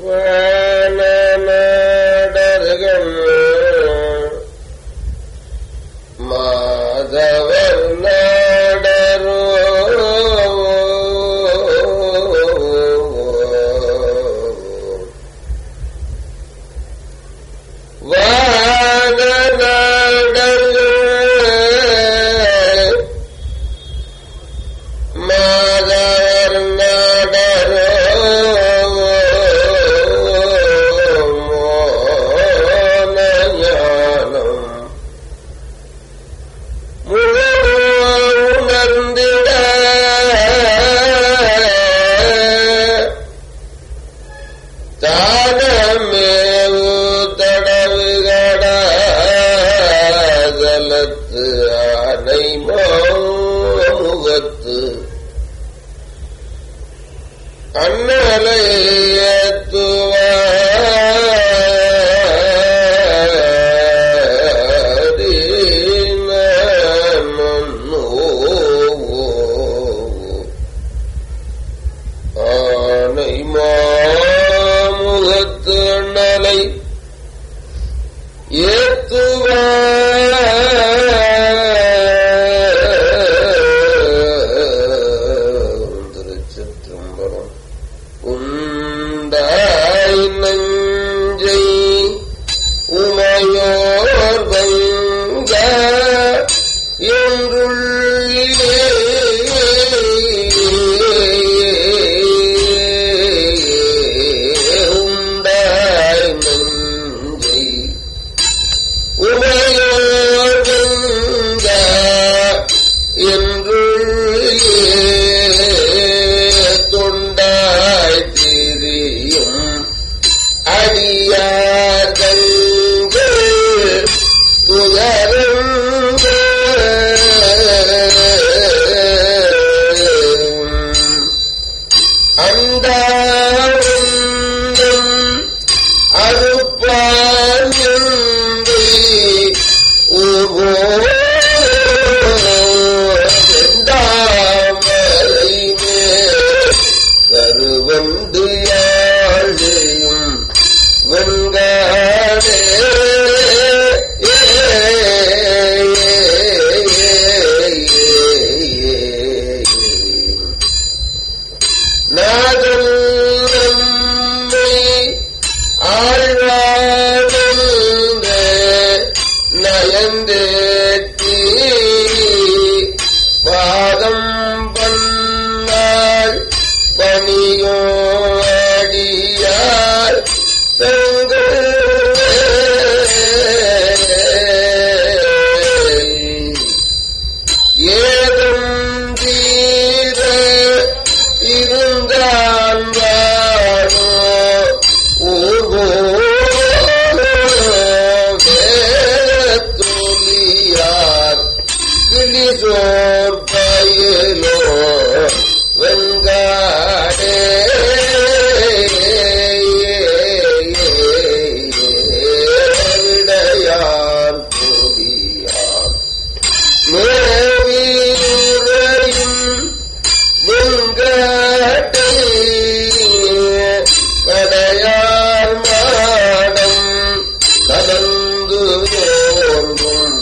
வானநாடர்கள் மாதவர் நாடரோ வானநாடர்கள் மாதவர் நாடரோ மோனஞானம் உணர்ந்திட தானமேவு தடவுகடலத்து ஆனை முகத்து அண்ணலை ஆனை மாமுகத்து அண்ணலை ஏத்துவ திருச்சிற்றம்பலம் உண்டாய் நஞ்சை உமையோர் வங்க என்றுள்ளே உண்டாய் நஞ்சை உமையோர் வங்க என்றுள்ளே தொண்டாய் திரியும் அடியார்கள் துயருங்க அந்த அருப்பான் வெண்டாமலை மேல் கருவந்து யாழையும் வெங்காடே நாதல் நம்மை ஆழ்வாழ்ந்த நயந்தேத்தி பாதம் பண்ணாள் பணியோ அடியார் தங்கள் ஏதும் தீர இருந்தான் வாழோ ஊர்வோ வேலத்தொலியார் கிளிசோர் பயலோ வெங்காடே விடையார் கொடியார் மேவியுறையும் வெங்கடை படையார் மாடம் கலந்து தோன்றும்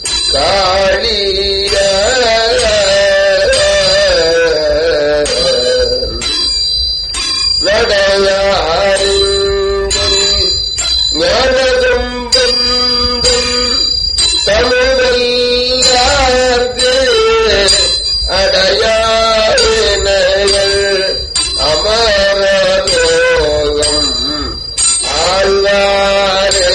காளிய நடையாரிங்கள் ஞானதும் பந்தும் தமிழல்லார்க்கு அடையாறினைகள் அமரலோகம் ஆழ்வாரே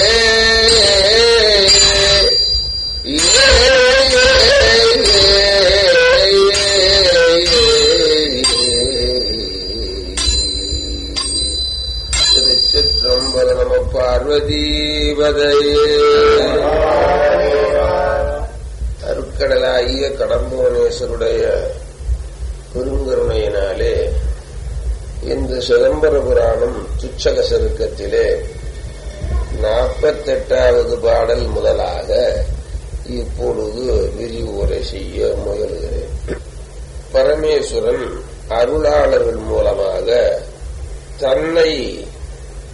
திருச்சிற்றம்பல நம பார்வதீபதையே அருட்கடலாகிய கடம்புவனேஸ்வருடைய பெருங்கருணையினாலே இந்த சிதம்பர புராணம் துச்சக சருக்கத்திலே நாற்பத்தெட்டாவது பாடல் முதலாக இப்பொழுது விரிவுரை செய்ய முயலுகிறேன் பரமேஸ்வரன் அருளாளர்கள் மூலமாக தன்னை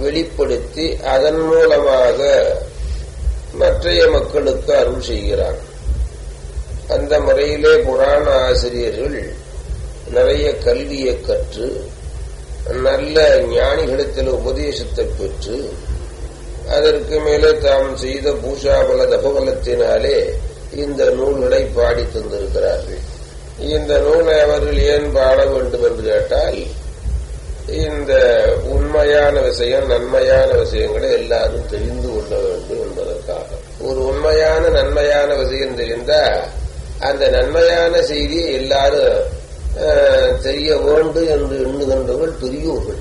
வெளிப்படுத்தி அதன் மூலமாக மற்றைய மக்களுக்கு அருள் செய்கிறான் அந்த முறையிலே புராண ஆசிரியர்கள் நிறைய கல்வியை கற்று நல்ல ஞானிகளிடத்தில் உபதேசத்தை பெற்று அதற்கு மேலே தாம் செய்த பூஷாபல தபபலத்தினாலே இந்த நூல்களை பாடி தந்திருக்கிறார்கள் இந்த நூலை அவர்கள் ஏன் பாட வேண்டும் என்று கேட்டால் இந்த உண்மையான விஷயம் நன்மையான விஷயங்களை எல்லாரும் தெரிந்து கொள்ள வேண்டும் என்பதற்காக ஒரு உண்மையான நன்மையான விஷயம் தெரிந்தா அந்த நன்மையான செய்தியை எல்லாரும் தெரிய வேண்டும் என்று எண்ணுகின்றவர்கள் பெரியோர்கள்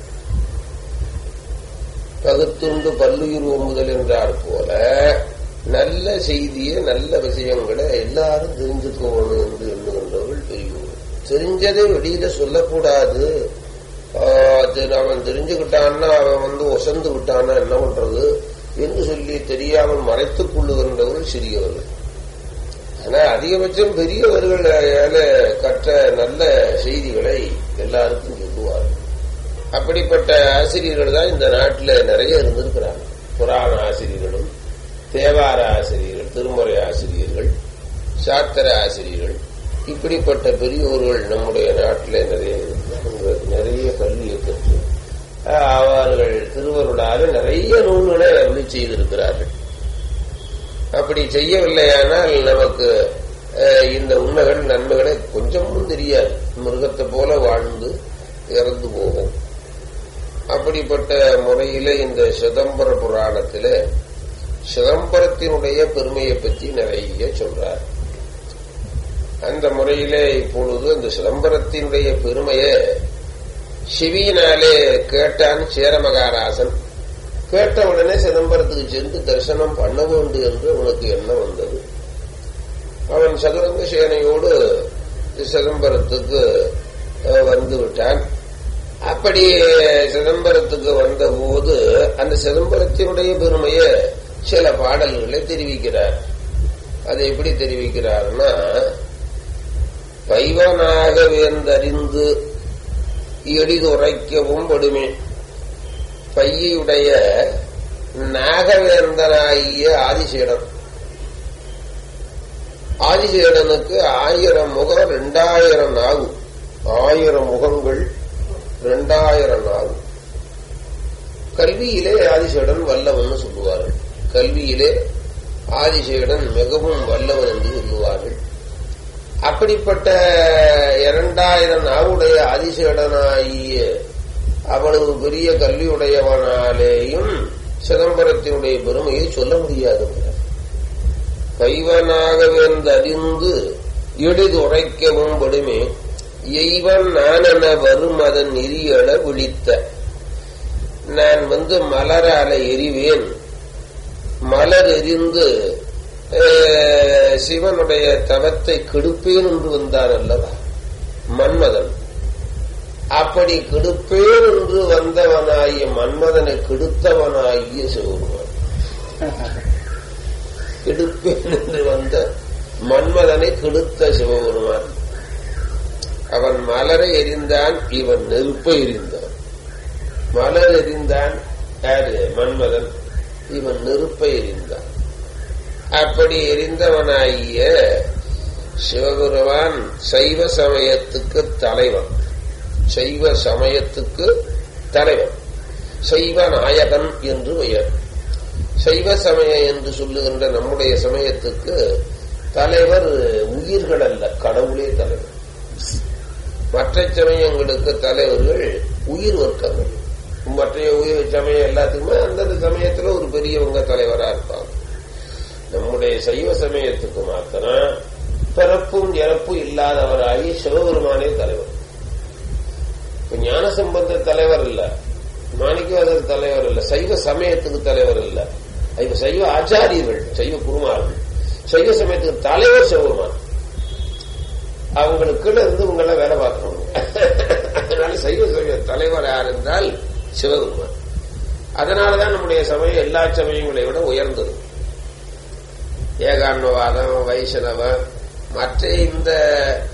பகுத்துண்டு பல்லுயிர் ஓம்புதல் என்றார் போல நல்ல செய்தியை நல்ல விஷயங்களை எல்லாரும் தெரிஞ்சுக்கணும் என்று எண்ணுகின்றவர்கள் பெரியோர்கள் தெரிஞ்சதை வெளியில சொல்லக்கூடாது அவன் தெரிஞ்சுக்கிட்டான்னா அவன் வந்து ஒசந்து விட்டான்னா என்ன பண்றது என்று சொல்லி தெரியாமல் மறைத்துக் கொள்ளுகின்றவர்கள் சிறியவர்கள் ஆனா அதிகபட்சம் பெரியவர்கள் கற்ற நல்ல செய்திகளை எல்லாருக்கும் சொல்லுவார்கள் அப்படிப்பட்ட ஆசிரியர்கள் தான் இந்த நாட்டில் நிறைய இருந்திருக்கிறாங்க புராண ஆசிரியர்களும் தேவார ஆசிரியர்கள் திருமுறை ஆசிரியர்கள் சாத்திர ஆசிரியர்கள் இப்படிப்பட்ட பெரியோர்கள் நம்முடைய நாட்டில் நிறைய நிறைய கல்வியை பெற்று அவர்கள் திருவருளால நிறைய நூல்களை அருளி செய்திருக்கிறார்கள் அப்படி செய்யவில்லையானால் நமக்கு இந்த உண்மைகள் நன்மைகளை கொஞ்சமும் தெரியாது மிருகத்தை போல வாழ்ந்து இறந்து போகும் அப்படிப்பட்ட முறையில இந்த சிதம்பர புராணத்தில சிதம்பரத்தினுடைய பெருமையை பற்றி நிறைய சொல்றார் அந்த முறையிலே இப்பொழுது அந்த சிதம்பரத்தினுடைய பெருமையை சிவியினாலே கேட்டான் சேரமகாராசன் கேட்ட உடனே சிதம்பரத்துக்கு சென்று தரிசனம் பண்ண வேண்டும் என்று அவனுக்கு எண்ணம் வந்தது அவன் சதுரங்க சேனையோடு சிதம்பரத்துக்கு வந்து விட்டான் அப்படி சிதம்பரத்துக்கு வந்த போது அந்த சிதம்பரத்தினுடைய பெருமையை சில பாடல்களை தெரிவிக்கிறார் அதை எப்படி தெரிவிக்கிறார்னா பைவனாக வேந்தறிந்து எளிதுரைக்கவும் படுமே பையுடைய நாகவேந்தனாகிய ஆதிசேடன் ஆதிசேடனுக்கு ஆயிரம் முகம் ரெண்டாயிரம் ஆகும் ஆயிரம் முகங்கள் ரெண்டாயிரம் ஆகும் கல்வியிலே ஆதிசேடன் வல்லவன் சொல்லுவார்கள் கல்வியிலே ஆதிசேடன் மிகவும் வல்லவன் என்று சொல்லுவார்கள் அப்படிப்பட்ட இரண்டாயிரம் நாவுடைய ஆதிசேடனாகிய அவ்வளவு பெரிய கல்வியுடையவனாலேயும் சிதம்பரத்தினுடைய பெருமையை சொல்ல முடியாது கைவனாக வென்றறிந்து எளிது உரைக்கவும் படுமே எய்வன் நானென வரும் அதன் எரியள விழித்த நான் வந்து மலரால எரிவேன் மலர் எரிந்து சிவனுடைய தவத்தை கெடுப்பேன் என்று வந்தார் அல்லவா மன்மதன் அப்படி கெடுப்பேன் என்று வந்தவனாகிய மன்மதனை கெடுத்தவனாகிய சிவபெருமான் கெடுப்பேன் என்று வந்த மன்மதனை கெடுத்த சிவபெருமான் அவன் மலரை எரிந்தான் இவன் நெருப்பை எரிந்தான் மலர் எரிந்தான் யாரு மன்மதன் இவன் நெருப்பை எரிந்தான் அப்படி எரிந்தவனாகிய சிவபெருமான் சைவ சமயத்துக்கு தலைவன் சைவ சமயத்துக்கு தலைவன் சைவ நாயகன் என்று பெயர் சைவ சமயம் என்று சொல்லுகின்ற நம்முடைய சமயத்துக்கு தலைவர் உயிர்கள் அல்ல கடவுளே தலைவர் மற்ற சமயங்களுக்கு தலைவர்கள் உயிர் வர்க்கங்கள் மற்ற உயிர் சமயம் எல்லாத்துக்குமே அந்தந்த சமயத்துல ஒரு பெரியவங்க தலைவரா இருப்பாங்க நம்முடைய சைவ சமயத்துக்கு மாத்திரம் பிறப்பும் இறப்பும் இல்லாதவராகி சிவபெருமானே தலைவர் இப்ப ஞான சம்பந்த தலைவர் இல்ல மாணிக்கவாசர் தலைவர் இல்ல சைவ சமயத்துக்கு தலைவர் இல்ல இப்ப சைவ ஆச்சாரியர்கள் சைவ குருமார்கள் சைவ சமயத்துக்கு தலைவர் சிவபெருமான் அவங்களுக்கு இருந்து இவங்கள வேலை பார்க்கணும் அதனால சைவ சமய தலைவர் யார் என்றால் சிவபெருமான் அதனாலதான் நம்முடைய சமயம் எல்லா சமயங்களை விட உயர்ந்தது ஏகான்மவாதம் வைஷ்ணவம் மற்ற இந்த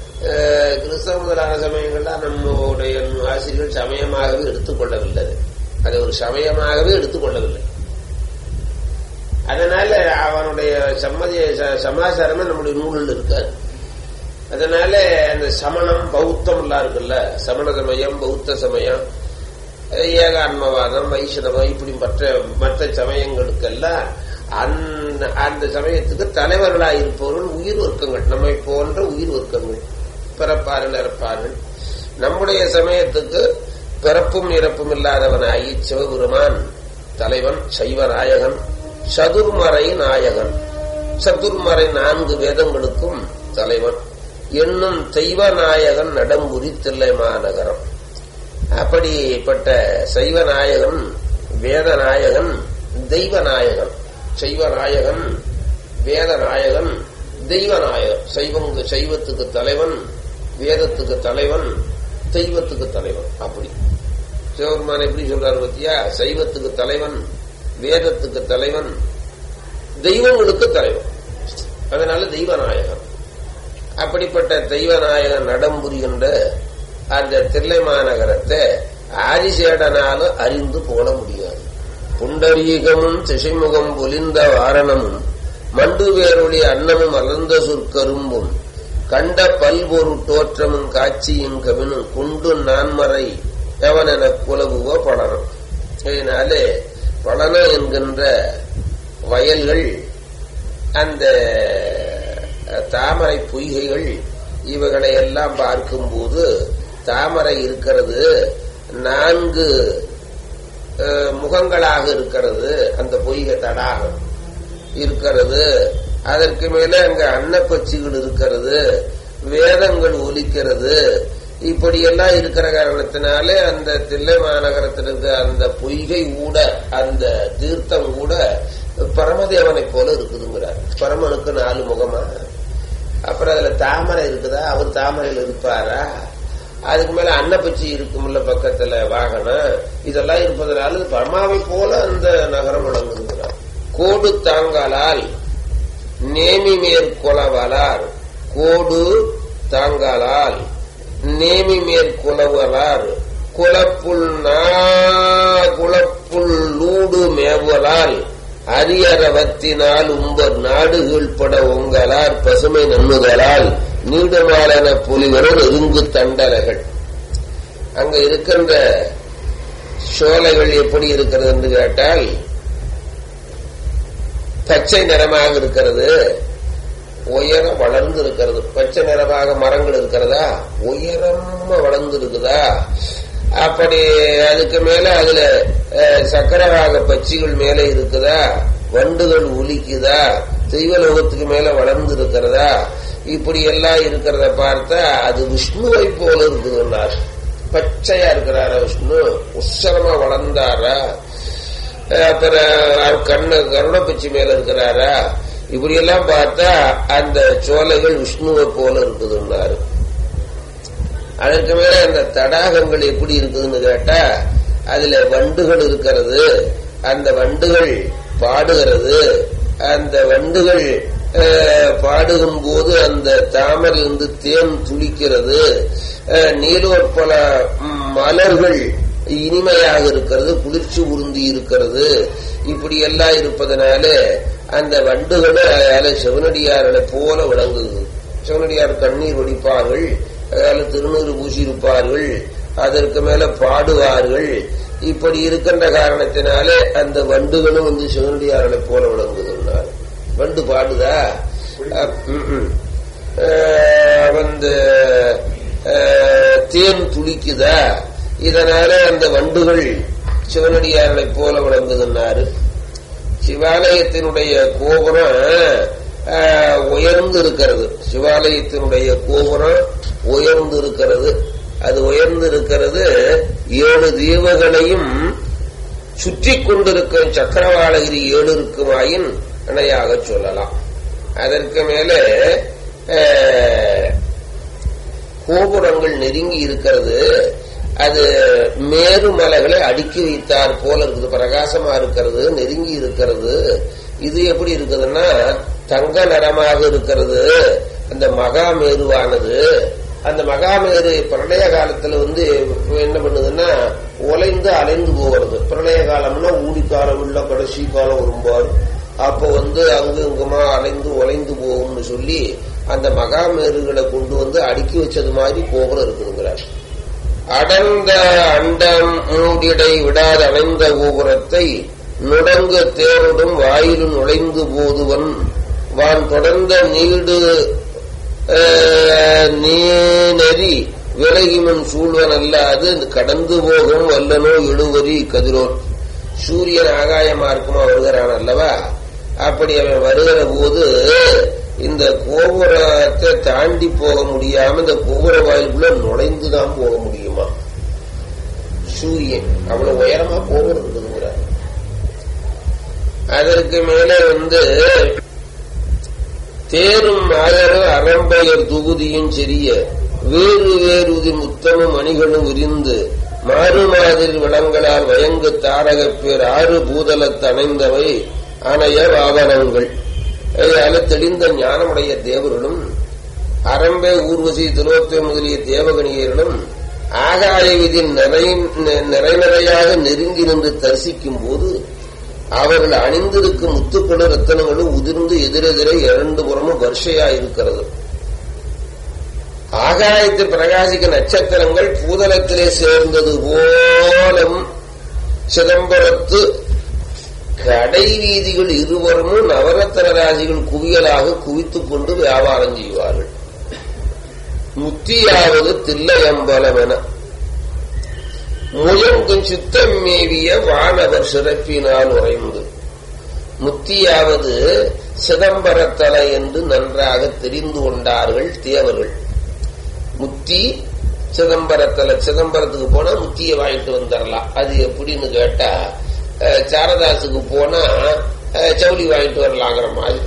கிறிஸ்தவ முதலான சமயங்கள்லாம் நம்முடைய ஆசிரியர்கள் சமயமாகவே எடுத்துக்கொள்ளவில்லை அதை ஒரு சமயமாகவே எடுத்துக்கொள்ளவில்லை அதனால அவனுடைய சம்மதிய ச- சமாச்சாரமே நம்முடைய நூலில் இருக்காது அதனால அந்த சமணம் பௌத்தம் எல்லாம் இருக்குல்ல சமண சமயம் பௌத்த சமயம் ஏகான்மவாதம் வைஷ்ணவம் இப்படி மற்ற மற்ற சமயங்களுக்கெல்லாம் அந்த அந்த சமயத்துக்கு தலைவர்களாக இருப்பவர்கள் உயிர் வர்க்கங்கள் நம்மை போன்ற உயிர் வர்க்கங்கள் பிறப்பார்கள் இறப்பார்கள் நம்முடைய சமயத்துக்கு பிறப்பும் இறப்பும் இல்லாதவனாகி சிவபெருமான் தலைவன் சைவ நாயகன் சதுர்மறை நாயகன் சதுர்மறை நான்கு வேதங்களுக்கும் தலைவன் என்னும் தெய்வ நாயகன் நடம்புரி தில்லை மாநகரம் அப்படிப்பட்ட சைவ நாயகன் வேத நாயகன் தெய்வ நாயகன் சைவ நாயகன் வேத நாயகன் தெய்வ நாயகன் சைவங்க சைவத்துக்கு தலைவன் வேதத்துக்கு தலைவன் தெய்வத்துக்கு தலைவன் அப்படி சிவபெருமான் எப்படி சொல்றாரு பத்தியா சைவத்துக்கு தலைவன் வேதத்துக்கு தலைவன் தெய்வங்களுக்கு தலைவன் அதனால தெய்வநாயகன் அப்படிப்பட்ட தெய்வநாயகன் நடம்புரிகின்ற அந்த தில்லை மாநகரத்தை ஆதிசேடனாலும் அறிந்து போட முடியாது புண்டரீகமும் திசைமுகம் பொலிந்த வாரணமும் மண்டு வேரொளி அன்னமும் அலர்ந்த சொற்கரும்பும் கண்ட பல்பொரு தோற்றமும் காட்சியும் கவினும் குண்டு நான்மறை எவனென குலவுவோ படனம் இதனாலே பழன என்கின்ற வயல்கள் அந்த தாமரை பொய்கைகள் இவைகளை எல்லாம் பார்க்கும்போது தாமரை இருக்கிறது நான்கு அஹ், முகங்களாக இருக்கிறது அந்த பொய்கை தடாகம் இருக்கிறது அதற்கு மேல அங்க அன்னப்பச்சிகள் இருக்கிறது வேதங்கள் ஒலிக்கிறது இப்படியெல்லாம் இருக்கிற காரணத்தினாலே அந்த தில்லை மாநகரத்தில் இருக்க அந்த பொய்கை கூட அந்த தீர்த்தம் கூட பரமதேவனை போல இருக்குதுங்கிறார் பரமனுக்கு நாலு முகமா அப்புறம் அதுல தாமரை இருக்குதா அவர் தாமரையில் இருப்பாரா அதுக்கு மேல அன்னப்பச்சி இருக்கும்ல பக்கத்துல வாகனம் இதெல்லாம் இருப்பதனால இது பரமாவை போல அந்த நகரம் விளங்குகிறார் கோடு தாங்காலால் நேமி மேற்கொலவலார் கோடு தாங்காலால் நேமி மேற்கொலவலார் குலப்புல் நா குலப்புல் லூடு மேவலால் அரியரவத்தினால் உம்பர் நாடுகள் பட உங்களார் பசுமை நன்னுதலால் நீடுமாலன புலிவரர் இருங்கு தண்டலைகள் அங்க இருக்கின்ற சோலைகள் எப்படி இருக்கிறது என்று கேட்டால் பச்சை நிறமாக இருக்கிறது உயரம் வளர்ந்து இருக்கிறது பச்சை நிறமாக மரங்கள் இருக்கிறதா உயரமா வளர்ந்து இருக்குதா அப்படி அதுக்கு மேல அதுல அஹ், சக்கரவாக பச்சிகள் மேல இருக்குதா வண்டுகள் ஒலிக்குதா தெய்வலோகத்துக்கு மேல வளர்ந்து இருக்கிறதா இப்படி எல்லாம் இருக்கிறத பார்த்தா அது விஷ்ணுவை போல இருக்குதுன்னார் பச்சையா இருக்கிறாரா விஷ்ணு உசரமா வளர்ந்தாரா அஹ் அப்புறம் அவர் கண்ணு கருணப்பச்சி மேல இருக்கிறாரா இப்படி எல்லாம் பார்த்தா அந்த சோலைகள் விஷ்ணுவை போல இருக்குதுன்னாரு அதற்கு மேல அந்த தடாகங்கள் எப்படி இருக்குதுன்னு கேட்டா அதுல வண்டுகள் இருக்கிறது அந்த வண்டுகள் பாடுகிறது அந்த வண்டுகள் அஹ், பாடுகும் போது அந்த தாமரையிலிருந்து தேன் துளிக்கிறது அஹ், நீலோற்பல ம், மலர்கள் இனிமையாக இருக்கிறது குளிர்ச்சி உருந்தி இருக்கிறது இப்படி எல்லாம் இருப்பதனால அந்த வண்டுகளை அதில் சிவனடியார்களை போல விளங்குது சிவனடியார் கண்ணீர் வடிப்பார்கள் அதில் திருநூறு பூசியிருப்பார்கள் அதற்கு மேல பாடுவார்கள் இப்படி இருக்கின்ற காரணத்தினாலே அந்த வண்டுகளும் வந்து சிவனடியார்களை போல விளங்குதுன்னார் வண்டு பாடுதா அஹ், ம், ம். அஹ், வந்து அஹ், தேன் துளிக்குதா இதனால அந்த வண்டுகள் சிவனடியார்களை போல விளங்குதுன்னாரு சிவாலயத்தினுடைய கோபுரம் ஆஹ், உயர்ந்து இருக்கிறது சிவாலயத்தினுடைய கோபுரம் உயர்ந்து இருக்கிறது அது உயர்ந்து இருக்கிறது ஏழு தீவுகளையும் சுற்றி கொண்டிருக்கும் சக்கரவாளகிரி ஏழு இருக்குமாயின் இணையாக சொல்லலாம் அதற்கு மேலே ஆஹ், கோபுரங்கள் நெருங்கி இருக்கிறது அது மேருமலைகளை அடுக்கி வைத்தார் போல இருக்குது பிரகாசமா இருக்கிறது நெருங்கி இருக்கிறது இது எப்படி இருக்குதுன்னா தங்க நிறமாக இருக்கிறது அந்த மகாமேருவானது அந்த மகாமேரு பிரளய காலத்துல வந்து என்ன பண்ணுதுன்னா உலைந்து அலைந்து போகிறது பிரளய காலம்னா ஊடி காலம் இல்ல கடைசி காலம் வரும்பார் அப்போ வந்து அங்கு இங்குமா அலைந்து உலைந்து போகும்னு சொல்லி அந்த மகாமேருகளை கொண்டு வந்து அடுக்கி வச்சது மாதிரி கோபுரம் இருக்குதுங்கிறார் அடர்ந்த அண்டம் மூடிடை விடாத அணைந்த கோபுரத்தை நுடங்க தேருடும் வாயிலும் நுழைந்து போதுவன் வான் தொடர்ந்த நீடு நீநெறி விலகிமன் சூழ்வன் அல்ல அது கடந்து போகும் வல்லனோ இழுவரி கதிரோன் சூரியன் ஆகாயமா இருக்குமா வருகிறான் அல்லவா அப்படி அவன் வருகிற போது இந்த கோபுரத்தை தாண்டி போக முடியாம இந்த கோபுர வாயிலுக்குள்ள நுழைந்துதான் போக முடியுமா சூரியன் அவ்வளவு உயரமா கோபுரம் இருக்குதுங்கிறார் அதற்கு மேலே வந்து தேரும் மகரும் அரம்பையர் தொகுதியும் சிறிய வேறு வேறுதி முத்தமும் மணிகளும் விரிந்து மாறு மாதிரி விளங்களால் வயங்கு தாரகப் பேர் ஆறு பூதலத்து அணைந்தவை அணைய வாகனங்கள் அதனால தெளிந்த ஞானமுடைய தேவர்களும் அரம்பே ஊர்வசி திலோத்தே முதலிய தேவகணியர்களும் ஆகாய விதி நிறை நிறை நிறையாக நெருங்கி நின்று தரிசிக்கும் போது அவர்கள் அணிந்திருக்கும் முத்துக்களும் ரத்தனங்களும் உதிர்ந்து எதிரெதிரே இரண்டு புறமும் வரிசையாயிருக்கிறது ஆகாயத்தில் பிரகாசிக்க நட்சத்திரங்கள் பூதலத்திலே சேர்ந்தது போலும் சிதம்பரத்து கடை வீதிகள் இருவரும் நவரத்தன ராசிகள் குவியலாக குவித்துக் கொண்டு வியாபாரம் செய்வார்கள் முத்தியாவது தில்லையம்பலம் என முயங்கும் சித்தம் மேவிய வானவர் சிறப்பினால் உறைந்து முத்தியாவது சிதம்பரத்தலை என்று நன்றாக தெரிந்து கொண்டார்கள் தேவர்கள் முத்தி சிதம்பரத்தலை சிதம்பரத்துக்கு போனா முத்தியை வாங்கிட்டு வந்துடலாம் அது எப்படின்னு கேட்டா சாரதாசுக்கு போனா சவுளி வாங்கிட்டு வரலாங்கிற மாதிரி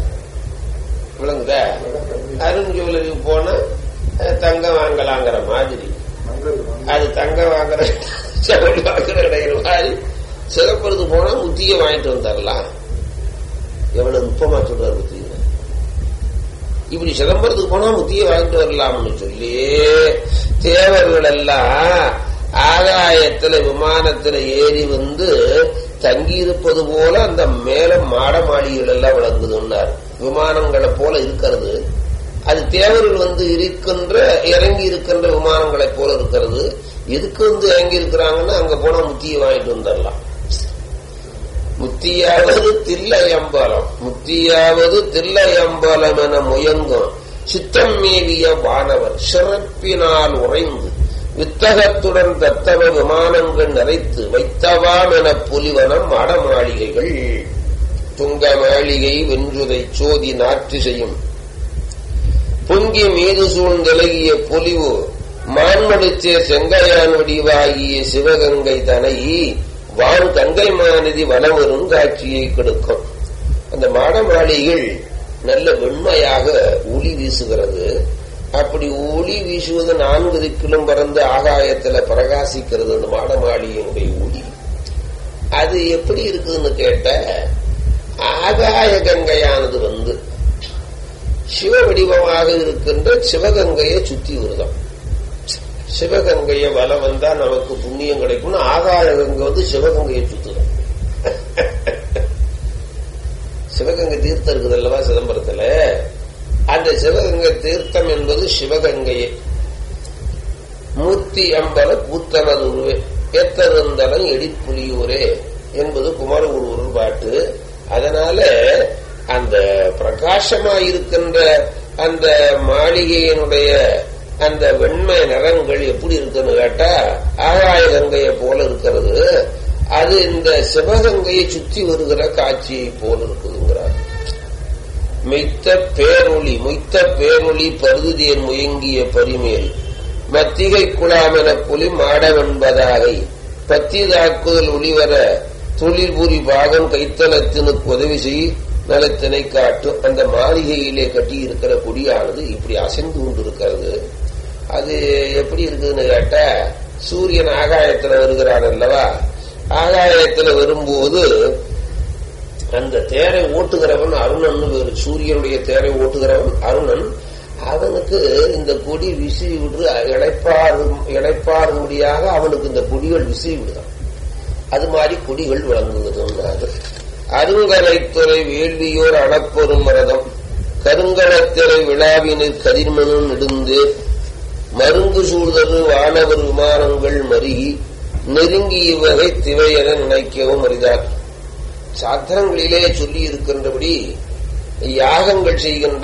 விளங்குதா அருண் ஜுவல்லரிக்கு போனா தங்கம் வாங்கலாங்கிற மாதிரி அது தங்கம் வாங்குற சவுளி வாங்குற இடையில மாதிரி சிதம்பரத்துக்கு போனா முத்தியை வாங்கிட்டு வந்துடலாம் எவ்வளவு நுட்பமா சொல்றாரு முத்திய இப்படி சிதம்பரத்துக்கு போனா முத்தியை வாங்கிட்டு வரலாம்னு சொல்லி தேவர்கள் எல்லாம் ஆகாயத்துல விமானத்துல ஏறி வந்து தங்கி இருப்பது போல அந்த மேல மாட மாளிகைகள் எல்லாம் விளங்குதுன்னார் விமானங்களை போல இருக்கிறது அது தேவர்கள் வந்து இருக்கின்ற இறங்கி இருக்கின்ற விமானங்களை போல இருக்கிறது எதுக்கு வந்து இறங்கி இருக்கிறாங்கன்னா அங்க போனா முத்தியை வாங்கிட்டு வந்துடலாம் முத்தியாவது தில்லையம்பலம் முத்தியாவது தில்லையம்பலம் என முயங்கும் சித்தம் மேவிய வானவர் சிறப்பினால் உறைந்து வித்தகத்துடன் தத்தவ விமானங்கள் நிறைத்து வைத்தவாம் என புலிவனம் மாடமாளிகைகள் துங்க மாளிகை வென்றுதை சோதி நாற்று செய்யும் பொங்கி மீது சூழ்ந்தலகிய பொலிவு மான்மடிச்சே செங்கையான் வடிவாகிய சிவகங்கை தனை வான் கங்கை மாநிதி வலம் வரும் காட்சியை கொடுக்கும் அந்த மாட மாளிகைகள் நல்ல வெண்மையாக ஒளி வீசுகிறது அப்படி ஒளி வீசுவது நான்கு திக்கிலும் பறந்து ஆகாயத்துல பிரகாசிக்கிறது அந்த மாட மாளிகையினுடைய ஒளி அது எப்படி இருக்குதுன்னு கேட்ட ஆகாய கங்கையானது வந்து சிவ வடிவமாக இருக்கின்ற சிவகங்கையை சுத்தி வருதான் சிவகங்கைய வலம் வந்தா நமக்கு புண்ணியம் கிடைக்கும்னு ஆகாய கங்கை வந்து சிவகங்கையை சுத்துதான் சிவகங்கை தீர்த்தம் இருக்குது அல்லவா சிதம்பரத்துல அந்த சிவகங்கை தீர்த்தம் என்பது சிவகங்கையே மூர்த்தி அம்பல கூத்தனது உருவே எத்தருந்தலம் எடிப்புலியூரே என்பது குமார ஒரு பாட்டு அதனால அந்த பிரகாசமாயிருக்கின்ற அந்த மாளிகையினுடைய அந்த வெண்மை நிறங்கள் எப்படி இருக்குன்னு கேட்டா ஆகாய கங்கையை போல இருக்கிறது அது இந்த சிவகங்கையை சுற்றி வருகிற காட்சியை போல இருக்குதுங்கிறார் மெய்த்த பேரொளி மொய்த்த பேரொளி பருதியன் முயங்கிய பரிமேல் மத்திகை குழாமென புலி மாடவென்பதாகை பத்தி தாக்குதல் ஒளிவர தொழில் புரி பாகம் கைத்தலத்தினுக்கு உதவி செய் நலத்தினை காட்டும் அந்த மாளிகையிலே கட்டி இருக்கிற கொடியானது இப்படி அசைந்து கொண்டிருக்கிறது அது எப்படி இருக்குதுன்னு கேட்டா சூரியன் ஆகாயத்துல வருகிறான் அல்லவா ஆகாயத்துல வரும்போது அந்த தேரை ஓட்டுகிறவன் அருணன் வேறு சூரியனுடைய தேரை ஓட்டுகிறவன் அருணன் அவனுக்கு இந்த கொடி விசிறி விட்டு இழைப்பாறு இழைப்பாறும்படியாக அவனுக்கு இந்த கொடிகள் விசிறி விடுதான் அது மாதிரி கொடிகள் விளங்குகிறது அருங்கலைத்துறை வேள்வியோர் அணப்பொரும் மரதம் கருங்கலத்திரை விழாவினர் கதிர்மனும் நெடுந்து மருங்கு சூழ்தரு வானவர் விமானங்கள் மருகி நெருங்கி இவ்வகை திவையென நினைக்கவும் அறிதார் சாத்திரங்களிலே சொல்லி இருக்கின்றபடி யாகங்கள் செய்கின்ற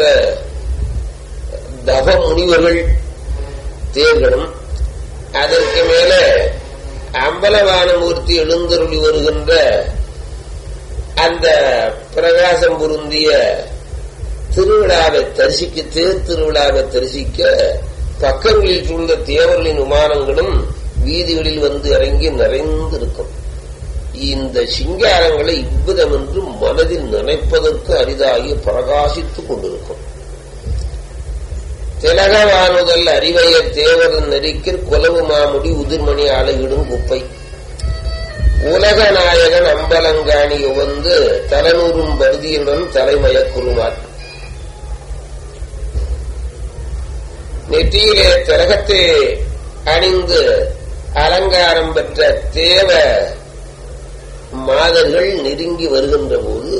தவ முனிவர்கள் தேர்களும் அதற்கு மேல அம்பலவானமூர்த்தி எழுந்தருளி வருகின்ற அந்த பிரகாசம் பொருந்திய திருவிழாவை தரிசிக்க தேர் திருவிழாவை தரிசிக்க பக்கங்களில் சூழ்ந்த தேவர்களின் விமானங்களும் வீதிகளில் வந்து இறங்கி நிறைந்திருக்கும் இந்த சிங்காரங்களை இவ்விதம் என்று மனதில் நினைப்பதற்கு அரிதாகி பிரகாசித்துக் கொண்டிருக்கும் திலகவானுதல் அறிவைய தேவரன் நெறிக்கில் குலவு மாமுடி உதிர்மணி அழகிடும் குப்பை உலக நாயகன் அம்பலங்காணி உவந்து தலைநூறும் பருதியுடன் தலைமயக்குருவார் நெற்றியிலே திலகத்தை அணிந்து அலங்காரம் பெற்ற தேவ மாதர்கள் நெருங்கி வருகின்ற போது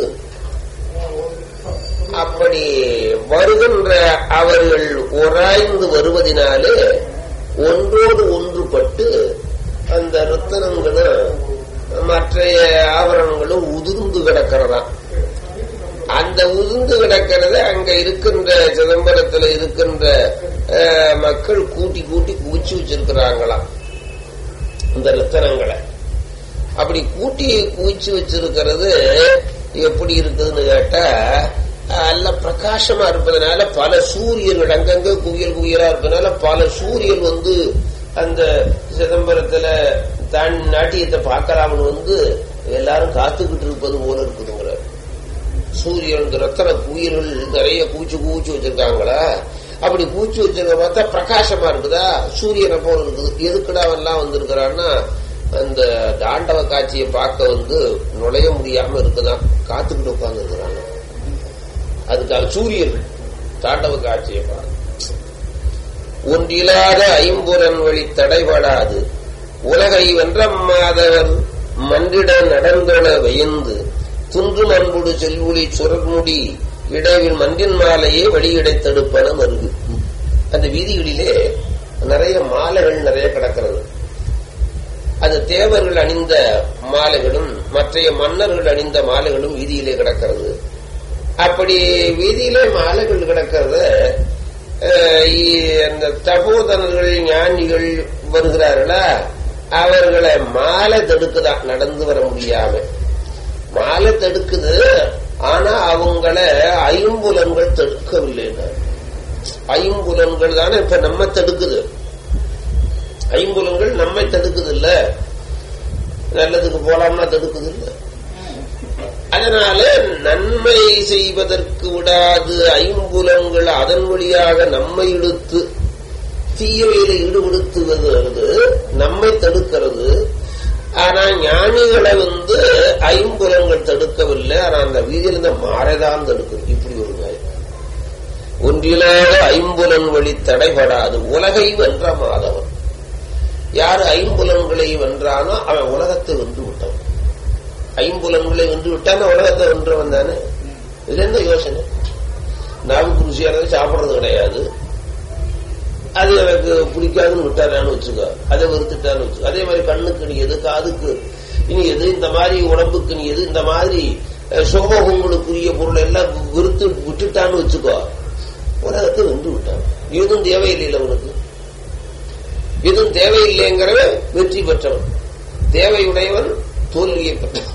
அப்படி வருகின்ற அவர்கள் உராய்ந்து வருவதனாலே ஒன்றோடு ஒன்றுபட்டு அந்த ரத்தனங்களும் மற்ற ஆபரணங்களும் உதிர்ந்து கிடக்கிறதாம் அந்த உதிர்ந்து கிடக்கிறத அங்க இருக்கின்ற சிதம்பரத்துல இருக்கின்ற மக்கள் கூட்டி கூட்டி குவிச்சு வச்சிருக்கிறாங்களாம் இந்த ரத்தனங்களை அப்படி கூட்டி குவிச்சு வச்சிருக்கிறது எப்படி இருக்குதுன்னு கேட்டா நல்ல பிரகாசமா இருப்பதனால பல சூரியர்கள் அங்கங்க குவியல் குவியலா இருப்பதனால பல சூரியன் வந்து அந்த சிதம்பரத்துல தான் நாட்டியத்தை பார்க்கலாம்னு வந்து எல்லாரும் காத்துக்கிட்டு இருப்பது போல இருக்குதுங்கிற சூரியன் ரத்தன குயில்கள் நிறைய கூச்சு கூச்சு வச்சிருக்காங்களா அப்படி கூச்சு வச்சிருக்க பார்த்தா பிரகாசமா இருக்குதா சூரியனை போல இருக்குது எதுக்குடா எல்லாம் வந்திருக்கிறான்னா அந்த தாண்டவ காட்சியை பார்க்க வந்து நுழைய முடியாம இருக்குதான் காத்துக்கிட்டு உட்கார்ந்து இருக்கிறாங்க அதுக்காக சூரியர்கள் தாண்டவ காட்சியை பார்க்க ஒன்றில்லாத ஐம்புலன் வழி தடைபடாது உலகை வென்ற மாதவர் மன்றிட நடந்தொழ வியந்து துன்று மண்புடு செல்வுளி சுரர்முடி இடைவில் மன்றின் மாலையே வெளியிடை தடுப்பன மருகு அந்த வீதிகளிலே நிறைய மாலைகள் நிறைய கிடக்கிறது அது தேவர்கள் அணிந்த மாலைகளும் மற்றைய மன்னர்கள் அணிந்த மாலைகளும் வீதியிலே கிடக்கிறது அப்படி வீதியிலே மாலைகள் கிடக்கிறத அந்த தபோதனர்கள் ஞானிகள் வருகிறார்களா அவர்களை மாலை தடுக்குதான் நடந்து வர முடியாம மாலை தடுக்குது ஆனா அவங்கள ஐம்புலன்கள் தடுக்கவில்லை ஐம்புலன்கள் தானே இப்ப நம்ம தடுக்குது ஐம்புலன்கள் நம்மை தடுக்குது இல்ல நல்லதுக்கு போலாம்னா தடுக்குது இல்ல அதனால நன்மை செய்வதற்கு விடாது ஐம்புலன்கள் அதன் வழியாக நம்மை இழுத்து தீயவையில ஈடுபடுத்துவது நம்மை தடுக்கிறது ஆனா ஞானிகளை வந்து ஐம்புலங்கள் தடுக்கவில்லை ஆனா அந்த வீதியில் இந்த மாறைதான் தடுக்குது இப்படி ஒரு நியாயம் ஒன்றிலாத ஐம்புலன் வழி தடைபடாது உலகை வென்ற மாதவன் யார் ஐம்புலன்களை வென்றானோ அவன் உலகத்தை வென்று விட்டவன் ஐம்புலன்களை வென்று விட்டான உலகத்தை வென்றவன் தானே இது என்ன யோசனை நாவுக்கு ருசியானது சாப்பிடுறது கிடையாது அது எனக்கு பிடிக்காதுன்னு விட்டாரான்னு வச்சுக்கோ அதை வெறுத்துட்டான்னு வச்சுக்கோ அதே மாதிரி கண்ணுக்கு நீ எது காதுக்கு இனி எது இந்த மாதிரி உடம்புக்கு நீ எது இந்த மாதிரி சோகங்களுக்குரிய பொருள் எல்லாம் வெறுத்து விட்டுட்டான்னு வச்சுக்கோ உலகத்தை வென்று விட்டான் எதுவும் தேவையில்லை உனக்கு எதுவும் தேவையில்லைங்கிறவன் வெற்றி பெற்றவன் தேவையுடையவன் தோல்வியை பெற்றவன்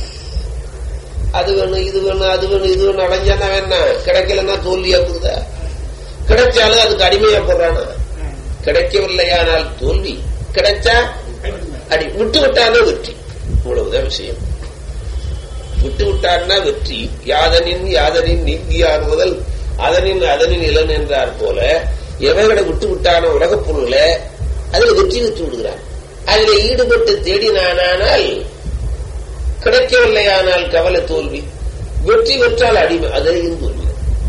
அது வேணும் இது வேணும் அது வேணும் இது வேணும் அலைஞ்சானா என்ன கிடைக்கலன்னா தோல்வியா போகுதா கிடைச்சாலும் அதுக்கு அடிமையா போடுறானா கிடைக்கவில்லையானால் தோல்வி கிடைச்சா அடி விட்டு விட்டாலும் வெற்றி இவ்வளவுதான் விஷயம் விட்டு விட்டார்னா வெற்றி யாதனின் யாதனின் நீங்கியார் முதல் அதனின் அதனின் இளன் என்றார் போல எவைகளை விட்டு விட்டான உலகப் பொருளை அதில் வெற்றி பெற்று விடுகிறார் அதில் ஈடுபட்டு தேடினானால் கிடைக்கவில்லையானால் கவலை தோல்வி வெற்றி பெற்றால் அடிமை அதையும் தோல்வி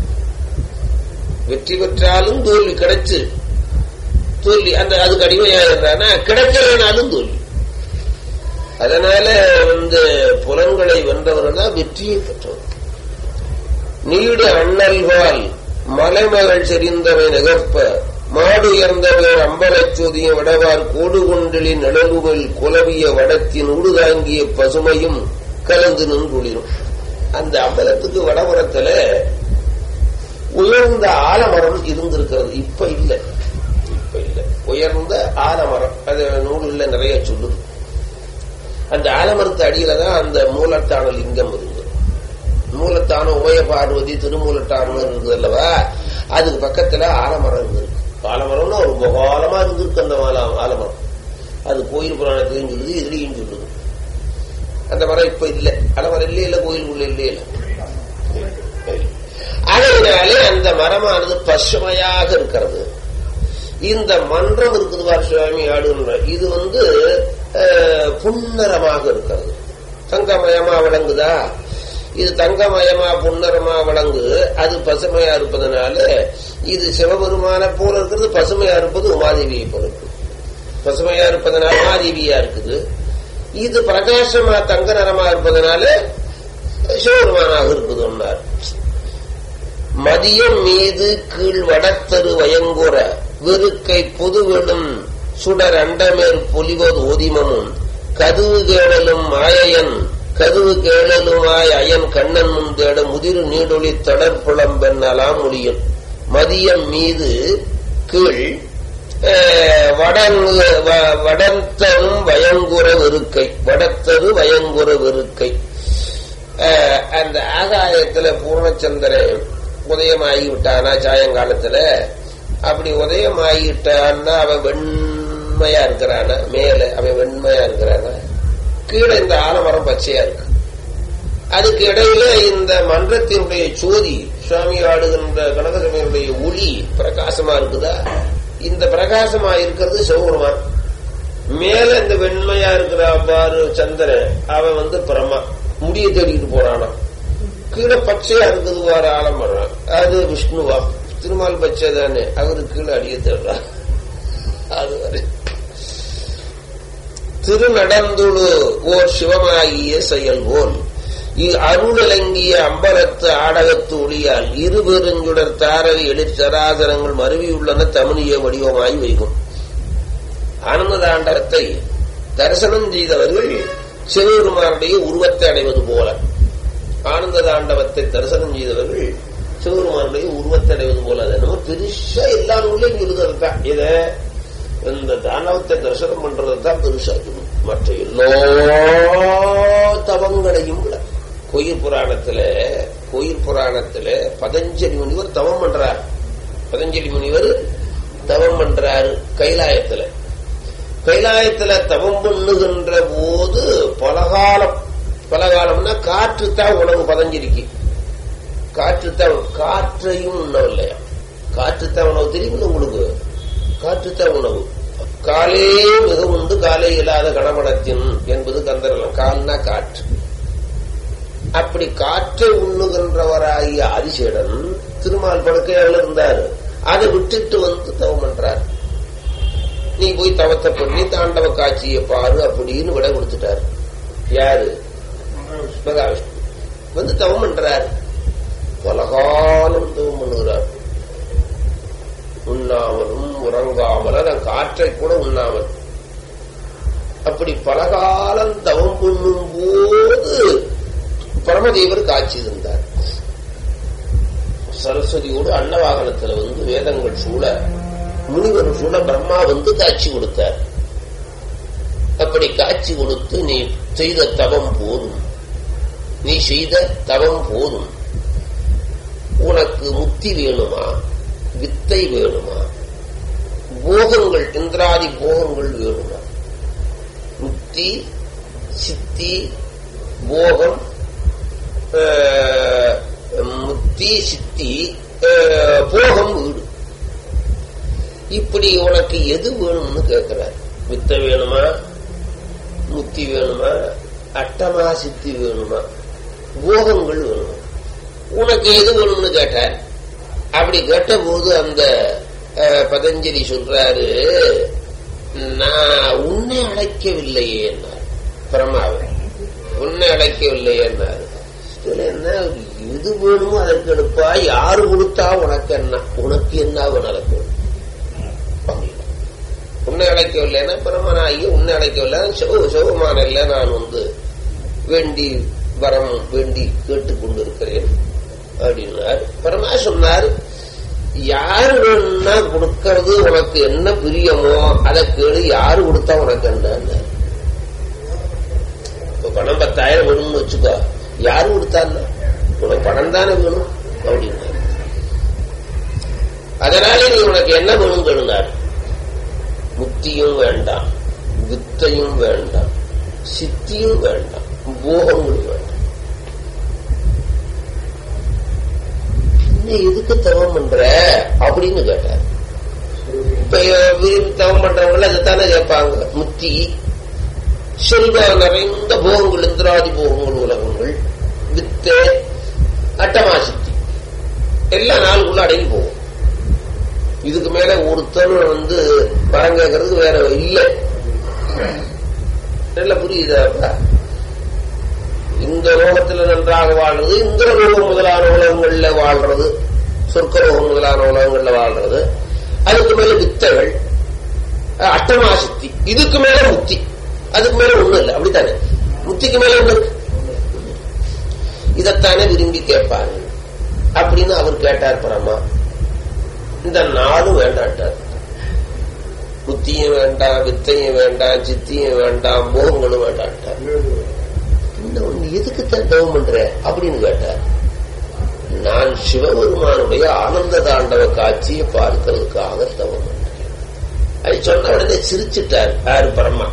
வெற்றி பெற்றாலும் தோல்வி கிடைச்சு தோல்வி அந்த அதுக்கு அடிமையாகிறானா கிடைக்கலனாலும் தோல்வி அதனால வந்து புலன்களை வென்றவர்கள் தான் வெற்றியை பெற்றவர் நீடு அண்ணல்வால் மலைமகள் செறிந்தவை நகர்ப்ப மாடு உயர்ந்தவர் அம்பலச் சோதியும் வடவார் கோடு கொண்டிலி நிழலுகள் குலவிய வடத்தின் ஊடுதாங்கிய பசுமையும் கலந்து நின்றுளிரும் அந்த அம்பலத்துக்கு வடபுறத்துல உயர்ந்த ஆலமரம் இருந்திருக்கிறது இப்ப இல்ல இப்ப இல்ல உயர்ந்த ஆலமரம் அது நூலில் நிறைய சொல்லுது அந்த ஆலமரத்து அடியில தான் அந்த மூலத்தான லிங்கம் இருந்தது மூலத்தான உபய பார்வதி திருமூலத்தானம் இருந்தது அல்லவா அதுக்கு பக்கத்துல ஆலமரம் இருந்திருக்கு ஆலமரம்னா ஒரு பகாலமா இருந்திருக்கு அந்த ஆல- ஆலமரம் அது கோயில் புராணத்தையும் சொல்லுது இதுலயும் சொல்லுது அந்த மரம் இப்ப இல்ல ஆலமரம் இல்லையே இல்ல கோயிலுக்குள்ள இல்லையே இல்ல அதனாலே அந்த மரமானது பசுமையாக இருக்கிறது இந்த மன்றம் இருக்குது பார் சுவாமி ஆடுன்ற இது வந்து அஹ், புன்னரமாக இருக்கிறது தங்கமயமா விளங்குதா இது தங்கமயமா புன்னரமா விளங்கு அது பசுமையா இருப்பதனால இது சிவபெருமான போல இருக்கிறது பசுமையா இருப்பது உமாதேவியை போல இருக்கு பசுமையா இருப்பதனால உமாதேவியா இருக்குது இது பிரகாசமா தங்க நிறமா இருப்பதனால சிவபெருமானாக இருக்குது ஒன்னார் மதியம் மீது கீழ் வடத்தரு வயங்குற வெறுக்கை பொதுவிடும் சுடர் அண்டமேற் பொலிவது ஓதிமமும் கதுவு கேளலும் மாயையன் கதுவு கேளலுமாய் அயன் கண்ணன் முன் தேட முதிரு நீடொளி தொடர்புலம் பெண்ணலாம் முடியும் மதியம் மீது கீழ் அஹ், வடங்கு வ- வடத்தரும் வயங்குற வெறுக்கை வடத்தரு வயங்குற வெறுக்கை அஹ், அந்த ஆகாயத்துல பூர்ணச்சந்திரன் உதயமாகி விட்டானா சாயங்காலத்துல அப்படி உதயமாகிட்டான்னா அவன் வெண்மையா இருக்கிறானா மேல அவன் வெண்மையா இருக்கிறானா கீழே இந்த ஆலமரம் பச்சையா இருக்கு அதுக்கு இடையில இந்த மன்றத்தினுடைய சோதி சுவாமி ஆடுகின்ற கனகசமையுடைய ஒளி பிரகாசமா இருக்குதா இந்த பிரகாசமா இருக்கிறது சிவபெருமான் மேல இந்த வெண்மையா இருக்கிற பாரு சந்திரன் அவன் வந்து பிரமா முடிய தேடிட்டு போறானா கீழே பச்சையா இருக்குது வார ஆலமரம் அது விஷ்ணுவா திருமால் பச்சை தானே அவரு கீழே அடிய தேடுறார் அது வரை திருநடந்துழு ஓர் சிவமாகிய செயல் போல் அருளலங்கிய அம்பலத்து ஆடகத்து ஒளியால் இரு பெருஞ்சுடர் தாரவி எழிற்சராசரங்கள் மருவியுள்ளன தமிழிய வடிவமாய் வைகும் ஆனந்ததாண்டகத்தை தரிசனம் செய்தவர்கள் சிவபெருமானுடைய உருவத்தை அடைவது போல ஆனந்த தாண்டவத்தை தரிசனம் செய்தவர்கள் சிவபெருமானுடைய உருவத்தை அடைவது போல அது என்னமோ பெருசா எல்லா நூலையும் சொல்லுதல் தான் இத இந்த தாண்டவத்தை தரிசனம் பண்றது தான் பெருசா சொல்லணும் மற்ற எல்லா தவங்களையும் விட கோயில் புராணத்துல கோயில் புராணத்துல பதஞ்சலி முனிவர் தவம் பண்றார் பதஞ்சலி முனிவர் தவம் பண்றாரு கைலாயத்துல கைலாயத்துல தவம் பண்ணுகின்ற போது பலகாலம் பலகாலம்னா காற்று தான் உணவு பதஞ்சலிக்கு காற்று தான் காற்றையும் உண்ணவில்லையா காற்று தான் உணவு தெரியுமில்ல உங்களுக்கு காற்று தான் உணவு காலே மிக உண்டு காலே இல்லாத கணவனத்தின் என்பது கந்தரலம் கால்னா காற்று அப்படி காற்றை உண்ணுகின்றவராகிய ஆதிசேடன் திருமால் படுக்கையாவில் இருந்தார் அதை விட்டுட்டு வந்து தவம் பண்றார் நீ போய் தவத்தை பண்ணி தாண்டவ காட்சியை பாரு அப்படின்னு விட கொடுத்துட்டார் யாரு மகாவிஷ்ணு வந்து தவம் பண்றார் பலகாலம் தவம் பண்ணுகிறார் உண்ணாமலும் உறங்காமல் அதன் காற்றை கூட உண்ணாமல் அப்படி பலகாலம் தவம் பண்ணும் போது பரமதேவர் காட்சி இருந்தார் சரஸ்வதியோடு அன்னவாகனத்துல வந்து வேதங்கள் சூழ முனிவர் சூழ பிரம்மா வந்து காட்சி கொடுத்தார் அப்படி காட்சி கொடுத்து நீ செய்த தவம் போதும் நீ செய்த தவம் போதும் உனக்கு முக்தி வேணுமா வித்தை வேணுமா போகங்கள் இந்திராதி போகங்கள் வேணுமா முக்தி சித்தி போகம் அஹ், முக்தி சித்தி அஹ், போகம் வீடு இப்படி உனக்கு எது வேணும்னு கேட்கிறார் வித்தை வேணுமா முக்தி வேணுமா அட்டமா சித்தி வேணுமா போகங்கள் வேணுமா உனக்கு எது வேணும்னு கேட்டார் அப்படி கேட்டபோது அந்த அஹ், பதஞ்சலி சொல்றாரு நான் உன்னை அழைக்கவில்லையே என்றார் பிரம்மாவை உன்னை அழைக்கவில்லையேன்னாரு இதுல என்ன இது வேணுமோ அதற்கு எடுப்பா யாரு கொடுத்தா உனக்கு என்ன உனக்கு என்ன நடக்கும் உன்னை அழைக்கவில்லைன்னா பிரமனாகி உன்னை அழைக்கவில்லை சிவ சிவமான இல்லை நான் வந்து வேண்டி வரம் வேண்டி கேட்டுக் கொண்டிருக்கிறேன் அப்படின்னார் பரமா சொன்னார் யாரு வேணும்னா கொடுக்கறது உனக்கு என்ன பிரியமோ அதை கேளு யாரு கொடுத்தா உனக்கு என்ன இப்ப பணம் பத்தாயிரம் வேணும்னு வச்சுக்கோ யாரு கொடுத்தாங்க உனக்கு பணம் தானே வேணும் அப்படின்னா அதனால நீ உனக்கு என்ன வேணும் கேளுனார் முத்தியும் வேண்டாம் வித்தையும் வேண்டாம் சித்தியும் வேண்டாம் போகங்களும் வேண்டாம் நீ எதுக்கு தவம் பண்ற அப்படின்னு கேட்டார் இப்ப விரும்பி தவம் பண்றவங்கள அதைத்தானே கேட்பாங்க முத்தி செல்வ நிறைந்த போகங்கள் இந்திராதி போகங்கள் உலகங்கள் வித்து அட்டமாசித்தி எல்லா நாளுக்குள்ள அடங்கி போகும் இதுக்கு மேல ஒருத்தர் வந்து பரம் கேட்கறது வேற இல்லை நல்லா புரியுதா இந்த லோகத்துல நன்றாக வாழ்றது இந்திர லோகம் முதலான உலகங்கள்ல வாழ்றது சொர்க்கலோகம் முதலான உலகங்கள்ல வாழ்றது அதுக்கு மேல வித்தைகள் அட்டமாசக்தி இதுக்கு மேல முத்தி அதுக்கு மேல ஒண்ணும் இல்லை அப்படித்தானே முத்திக்கு மேல ஒண்ணு இதைத்தானே விரும்பி கேட்பாரு அப்படின்னு அவர் கேட்டார் பரமா இந்த நாளும் வேண்டாட்டார் புத்தியும் வேண்டாம் வித்தையும் வேண்டாம் சித்தியும் வேண்டாம் போகங்களும் வேண்டாட்டார் ஒண்ணு எதுக்கு தான் தவம் பண்ற அப்படின்னு கேட்டார் நான் சிவபெருமானுடைய ஆனந்த தாண்டவ காட்சியை பார்க்கிறதுக்காக தவம் பண்றேன் அது சொன்ன உடனே சிரிச்சிட்டார் யாரு பரமா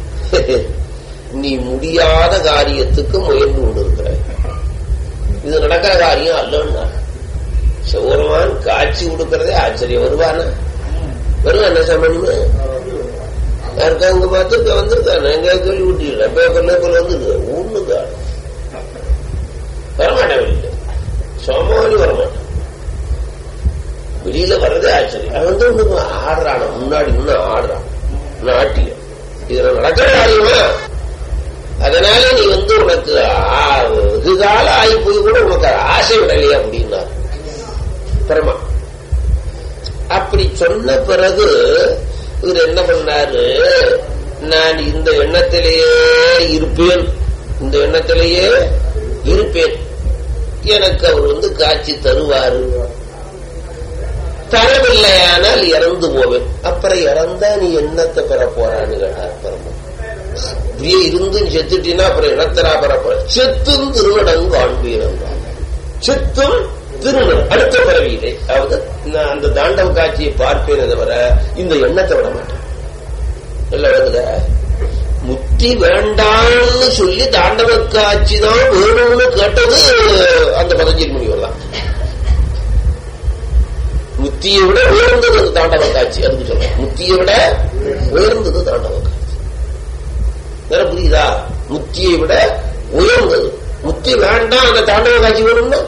நீ முடியாத காரியத்துக்கு முயன்று கொண்டிருக்கிறாய் இது நடக்கிற காரியம் அல்லன்னா சிவபெருமான் காட்சி கொடுக்கறதே ஆச்சரியம் வருவானா வருவான் என்ன சம்பந்தமே யாருக்கா இங்க பார்த்து வந்திருக்கானே எங்க கேள்வி விட்டீங்களா பேப்பர்ல போல வந்துருக்கு ஒண்ணுக்கு வரமாட்டேன் வெளியில சோமாவளி வரமாட்டான் வெளியில வர்றதே ஆச்சரியம் அவன் வந்து ஒண்ணு ஆடுறான முன்னாடி முன்ன ஆடுறான் நாட்டியம் இதுல நடக்கிற காரியமா அதனால நீ வந்து உனக்கு வெகு கால ஆகி போய் கூட உனக்கு ஆசை விடலையா அப்படின்னா பரமா அப்படி சொன்ன பிறகு இவர் என்ன பண்ணாரு நான் இந்த எண்ணத்திலேயே இருப்பேன் இந்த எண்ணத்திலேயே இருப்பேன் எனக்கு அவர் வந்து காட்சி தருவாரு தரவில்லையானால் இறந்து போவேன் அப்புறம் இறந்தா நீ என்னத்தை பெற போறான்னு கேட்டார் பரமா இப்படியே இருந்து நீ செத்துட்டீங்கன்னா அப்புறம் இனத்தரா பெற போற செத்தும் திருநடங்கு வாழ்வீரன் செத்தும் திருநர் அடுத்த பிறவியிலே அதாவது நான் அந்த தாண்டவ காட்சியை பார்ப்பேன் தவிர இந்த எண்ணத்தை விட மாட்டேன் இல்ல விளங்குத முத்தி வேண்டாம்னு சொல்லி தாண்டவ காட்சி தான் வேணும்னு கேட்டது அந்த பதஞ்சலி முனிவர் தான் முத்தியை விட உயர்ந்தது அந்த தாண்டவ காட்சி அதுக்கு சொல்றேன் முத்தியை விட உயர்ந்தது தாண்டவ காட்சி வேற புரியுதா முத்தியை விட உயர்ந்தது முத்தி வேண்டாம் அந்த தாண்டவ காட்சி வேணும்னா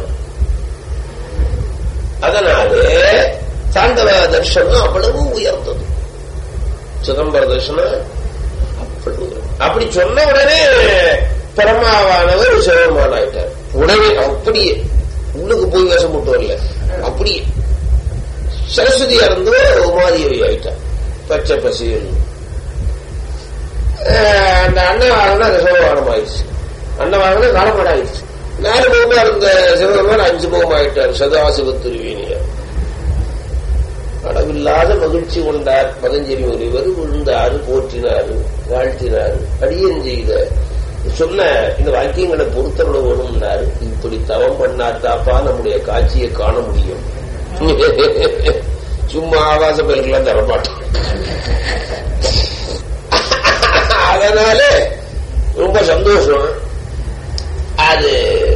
அதனாலே தாண்டவ தர்ஷனம் அவ்வளவு உயர்ந்தது சிதம்பர தர்ஷனம் அவ்வளவு அப்படி சொன்ன உடனே பரமாவானவர் சிவபெருமான் ஆயிட்டார் உடனே அப்படியே உள்ளுக்கு போய் வேஷம் போட்டு வரல அப்படியே சரஸ்வதியா இருந்து உமாதேவி ஆயிட்டார் பச்சை பசியல் அந்த அண்ணன் வாங்கினா அந்த சிவபானம் ஆயிடுச்சு அண்ணன் வாங்கினா காலமாட ஆயிடுச்சு நாலு முகமா இருந்த சிவபெருமான் அஞ்சு முகம் ஆயிட்டார் சதாசிவ திருவேணியர் அளவில்லாத மகிழ்ச்சி கொண்டார் பதஞ்சலி முனிவர் விழுந்தாரு போற்றினாரு வாழ்த்தினாரு அடியன் செய்த சொன்ன இந்த வாக்கியங்களை பொறுத்தவள வேணும்னாரு இப்படி தவம் பண்ணாத்தாப்பா நம்முடைய காட்சியை காண முடியும் சும்மா ஆகாச பயல்கள்லாம் தரமாட்டோம் அதனால ரொம்ப சந்தோஷம் அது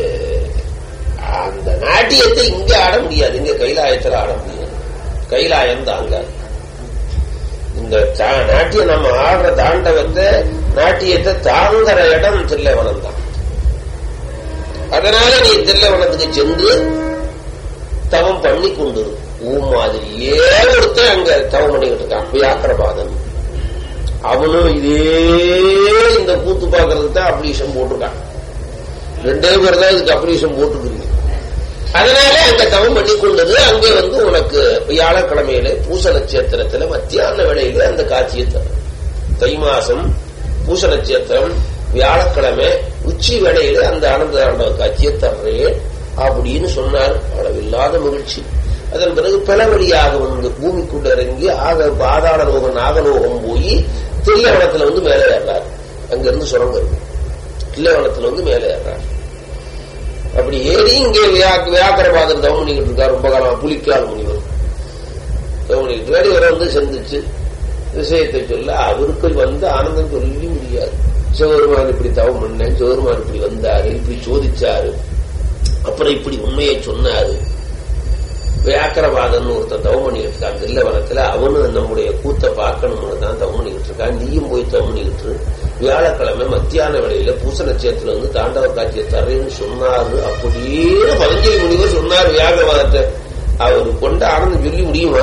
அந்த நாட்டியத்தை இங்க ஆட முடியாது இங்க கைலாயத்தில் ஆட முடியாது கைலாயம் தாங்க இந்த நாட்டியம் நம்ம ஆடுற தாண்டவத்தை நாட்டியத்தை தாங்குற இடம் தில்லைவனம் தான் அதனால நீ தில்லைவனத்துக்கு சென்று தவம் பண்ணி கொண்டு ஊ மாதிரியே ஒருத்தன் அங்க தவம் பண்ணிக்கிட்டு இருக்கான் வியாக்கரபாதன் அவனும் இதே இந்த கூத்து பார்க்கறதுக்கு அப்ளிகேஷன் போட்டிருக்கான் ரெண்டே பேர் தான் இதுக்கு அப்ளிகேஷன் போட்டுக்கிறீங்க அதனால அங்க தவம் பண்ணி கொண்டது அங்கே வந்து உனக்கு வியாழக்கிழமையில பூச நட்சத்திரத்துல மத்தியான வேளையில அந்த காட்சியை தரும் தை மாசம் பூச நட்சத்திரம் வியாழக்கிழமை உச்சி வேளையில அந்த ஆனந்த தாண்டவ காட்சியை தர்றேன் அப்படின்னு சொன்னார் அளவில்லாத மகிழ்ச்சி அதன் பிறகு பல வழியாக வந்து பூமிக்குள்ள இறங்கி ஆக பாதாள லோகம் நாகலோகம் போய் தில்லைவனத்துல வந்து மேலே ஏறார் அங்கிருந்து சுரங்கம் இருக்கு தில்லைவனத்துல வந்து மேலே ஏறார் அப்படி ஏறி இங்கே வியா- வியாக்கரபாதர் தவம் பண்ணிக்கிட்டு இருக்கார் ரொம்ப காலமா புலிக்கால் முனிவர் தவம் பண்ணிக்கிட்டு இருக்காரு. இவரை வந்து சந்திச்சு விஷயத்தை சொல்ல அவருக்கு வந்து ஆனந்தம் சொல்லி முடியாது சிவபெருமான் இப்படி தவம் பண்ணேன் சிவபெருமான் இப்படி வந்தாரு இப்படி சோதிச்சாரு அப்புறம் இப்படி உண்மையை சொன்னாரு வியாக்கரவாதன் ஒருத்தன் தவம் பண்ணிக்கிட்டு இருக்கான் தில்லவனத்துல அவனும் நம்முடைய கூத்த பார்க்கணும்னு தான் தவம் பண்ணிக்கிட்டு இருக்கான் நீயும் போய் தவம் பண்ணிக்கிட்டு இரு. வியாழக்கிழமை மத்தியான வேளையில பூச நட்சத்திரம் வந்து தாண்டவ காட்சியை தரேன்னு சொன்னாரு அப்படியே பதஞ்சலி முனிவர் சொன்னார் வியாகரவாதத்தை அவர் கொண்ட ஆனந்தம் சொல்லி முடியுமா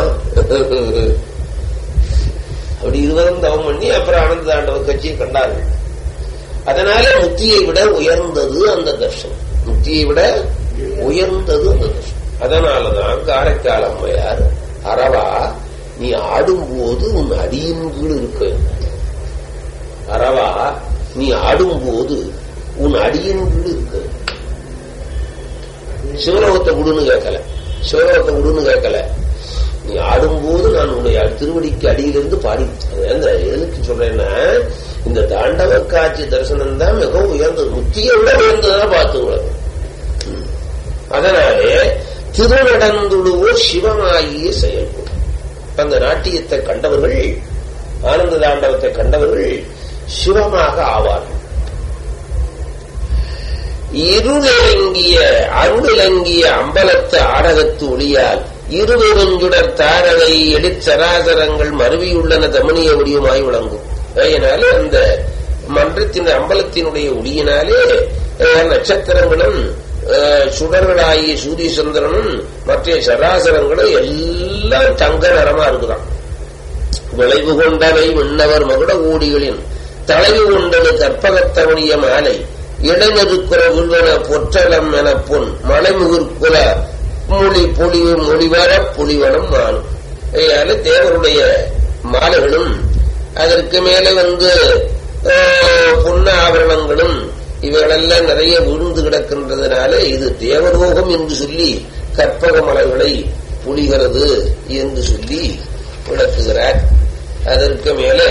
அப்படி இருவரும் தவம் பண்ணி அப்புறம் ஆனந்த தாண்டவ கட்சியை கண்டாரு அதனால முத்தியை விட உயர்ந்தது அந்த தர்ஷனம் முத்தியை விட உயர்ந்தது அந்த தர்ஷனம் அதனாலதான் காரைக்கால் அம்மையார் அறவா நீ ஆடும்போது உன் அடியின் கீழ் இருக்க வேண்டும். அறவா நீ ஆடும்போது உன் அடியின் கீழ் இருக்க வேண்டும். சிவலோகத்தை குடுன்னு கேட்கல சிவலோகத்தை குடுன்னு கேட்கல நீ ஆடும்போது நான் உன்னுடைய திருவடிக்கு அடியிலிருந்து பாடி அது அந்த எதுக்கு சொல்றேன்னா இந்த தாண்டவ காட்சி தரிசனம் தான் மிகவும் உயர்ந்தது முத்தியை விட உயர்ந்ததா பார்த்துங்களேன் அதனாலே திருநடந்துழுவோ சிவமாகிய செயல்படும் அந்த நாட்டியத்தை கண்டவர்கள் ஆனந்த தாண்டவத்தை கண்டவர்கள் சிவமாக ஆவார்கள் இருளிலங்கிய அருளிலங்கிய அம்பலத்து ஆடகத்து ஒளியால் இருவருஞ்சுடர் தாரகை எழிற்சராசரங்கள் மருவியுள்ளன தமனிய வடிவமாய் விளங்கும் அதனால அந்த மன்றத்தின் அம்பலத்தினுடைய ஒளியினாலே அஹ், நட்சத்திரங்களும் அஹ், சுடர்களாகிய சூரிய சந்திரனும் மற்ற சராசரங்களும் எல்லாம் தங்க நிறமா இருக்குதாம் விளைவு கொண்டவை விண்ணவர் மகுட ஊடிகளின் தலைவு கொண்டது கற்பகத்தவணிய மாலை இடைநெருக்குற உள்வன பொற்றலம் என பொன் மலைமுகிர்குல மொழி பொலிவு மொழிவர புலிவனம் மானும் அதனால தேவருடைய மாலைகளும் அதற்கு மேலே வந்து ஆஹ், பொன்ன ஆபரணங்களும் இவைகளெல்லாம் நிறைய விழுந்து கிடக்கின்றதுனால இது தேவலோகம் என்று சொல்லி கற்பக மலைகளை புலிகிறது என்று சொல்லி விளக்குகிறார் அதற்கு மேலே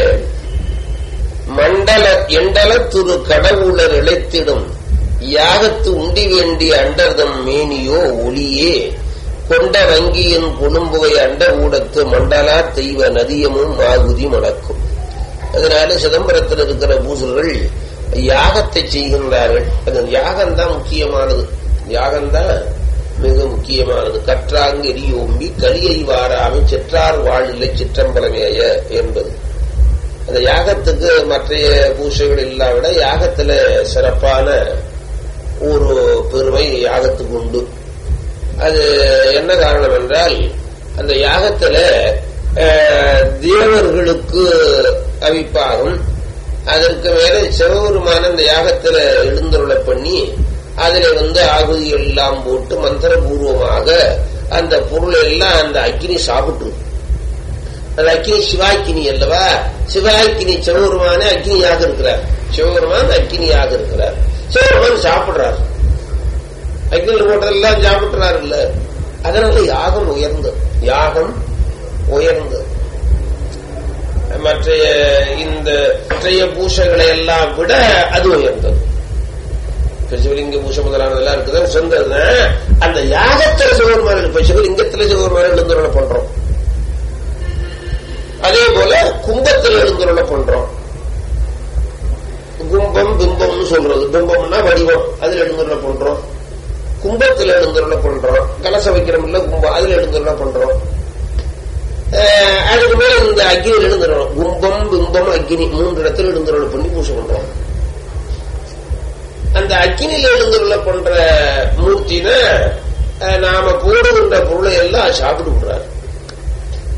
மண்டல எண்டல துரு கடவுளர் இழைத்திடும் யாகத்து உண்டி வேண்டிய அண்டர்தம் மேனியோ ஒளியே கொண்ட வங்கியின் கொழும்புவை அண்ட ஊடத்து மண்டலா தெய்வ நதியமும் ஆகுதி மணக்கும் அதனால சிதம்பரத்தில் இருக்கிற பூசர்கள் யாகத்தை செய்கின்றார்கள் அந்த யாகம்தான் முக்கியமானது யாகம்தான் மிக முக்கியமானது கற்றாங்கு எரியோம்பி கலியை வாராமை செற்றார் வாழில்லை சிற்றம்பலமேய என்பது அந்த யாகத்துக்கு மற்றைய பூசைகள் இல்லாவிட யாகத்துல சிறப்பான ஒரு பெருமை யாகத்துக்கு உண்டு அது என்ன காரணம் என்றால் அந்த யாகத்துல அஹ், தேவர்களுக்கு அவிப்பாகும் அதற்கு மேல சிவபெருமான அந்த யாகத்துல எழுந்தருளை பண்ணி அதுல வந்து ஆகுதிகள் எல்லாம் போட்டு மந்திரபூர்வமாக அந்த பொருள் எல்லாம் அந்த அக்னி சாப்பிட்டுரும் அந்த அக்னி சிவாக்கினி அல்லவா சிவாக்கினி சிவபெருமான அக்னியாக இருக்கிறார் சிவபெருமான் அக்னியாக இருக்கிறார் சிவபெருமான் சாப்பிடுறார் அக்னியில் போட்டதெல்லாம் சாப்பிடுறாரு இல்ல அதனால யாகம் உயர்ந்தது யாகம் உயர்ந்தது மற்ற இந்த மற்றைய பூசைகளை எல்லாம் விட அது உயர்ந்தது இப்ப சிவலிங்க பூசை முதலானதெல்லாம் இருக்குது சொந்ததுன்னா அந்த யாகத்துல சிவபெருமான் இப்ப சிவலிங்கத்துல சிவபெருமான் எழுந்துருளை பண்றோம் அதே போல கும்பத்தில் எழுந்துருளை பண்றோம் கும்பம் பிம்பம்னு சொல்றது பிம்பம்னா வடிவம் அதுல எழுந்துருளை பண்றோம் கும்பத்தில் எழுந்துருளை பண்றோம் கலசம் வைக்கிறோம் இல்ல கும்பம் அதுல எழுந்துருளை பண்றோம் அஹ் அதுக்கு மேல இந்த அக்னியில் எழுந்துடணும் கும்பம் பிம்பம் அக்னி மூன்று இடத்துல எழுந்துருளை பண்ணி பூசை பண்றோம் அந்த அக்னியில எழுந்துருளை பண்ற மூர்த்தினா அஹ் நாம போடுகின்ற பொருளை எல்லாம் சாப்பிட்டு விடுறாரு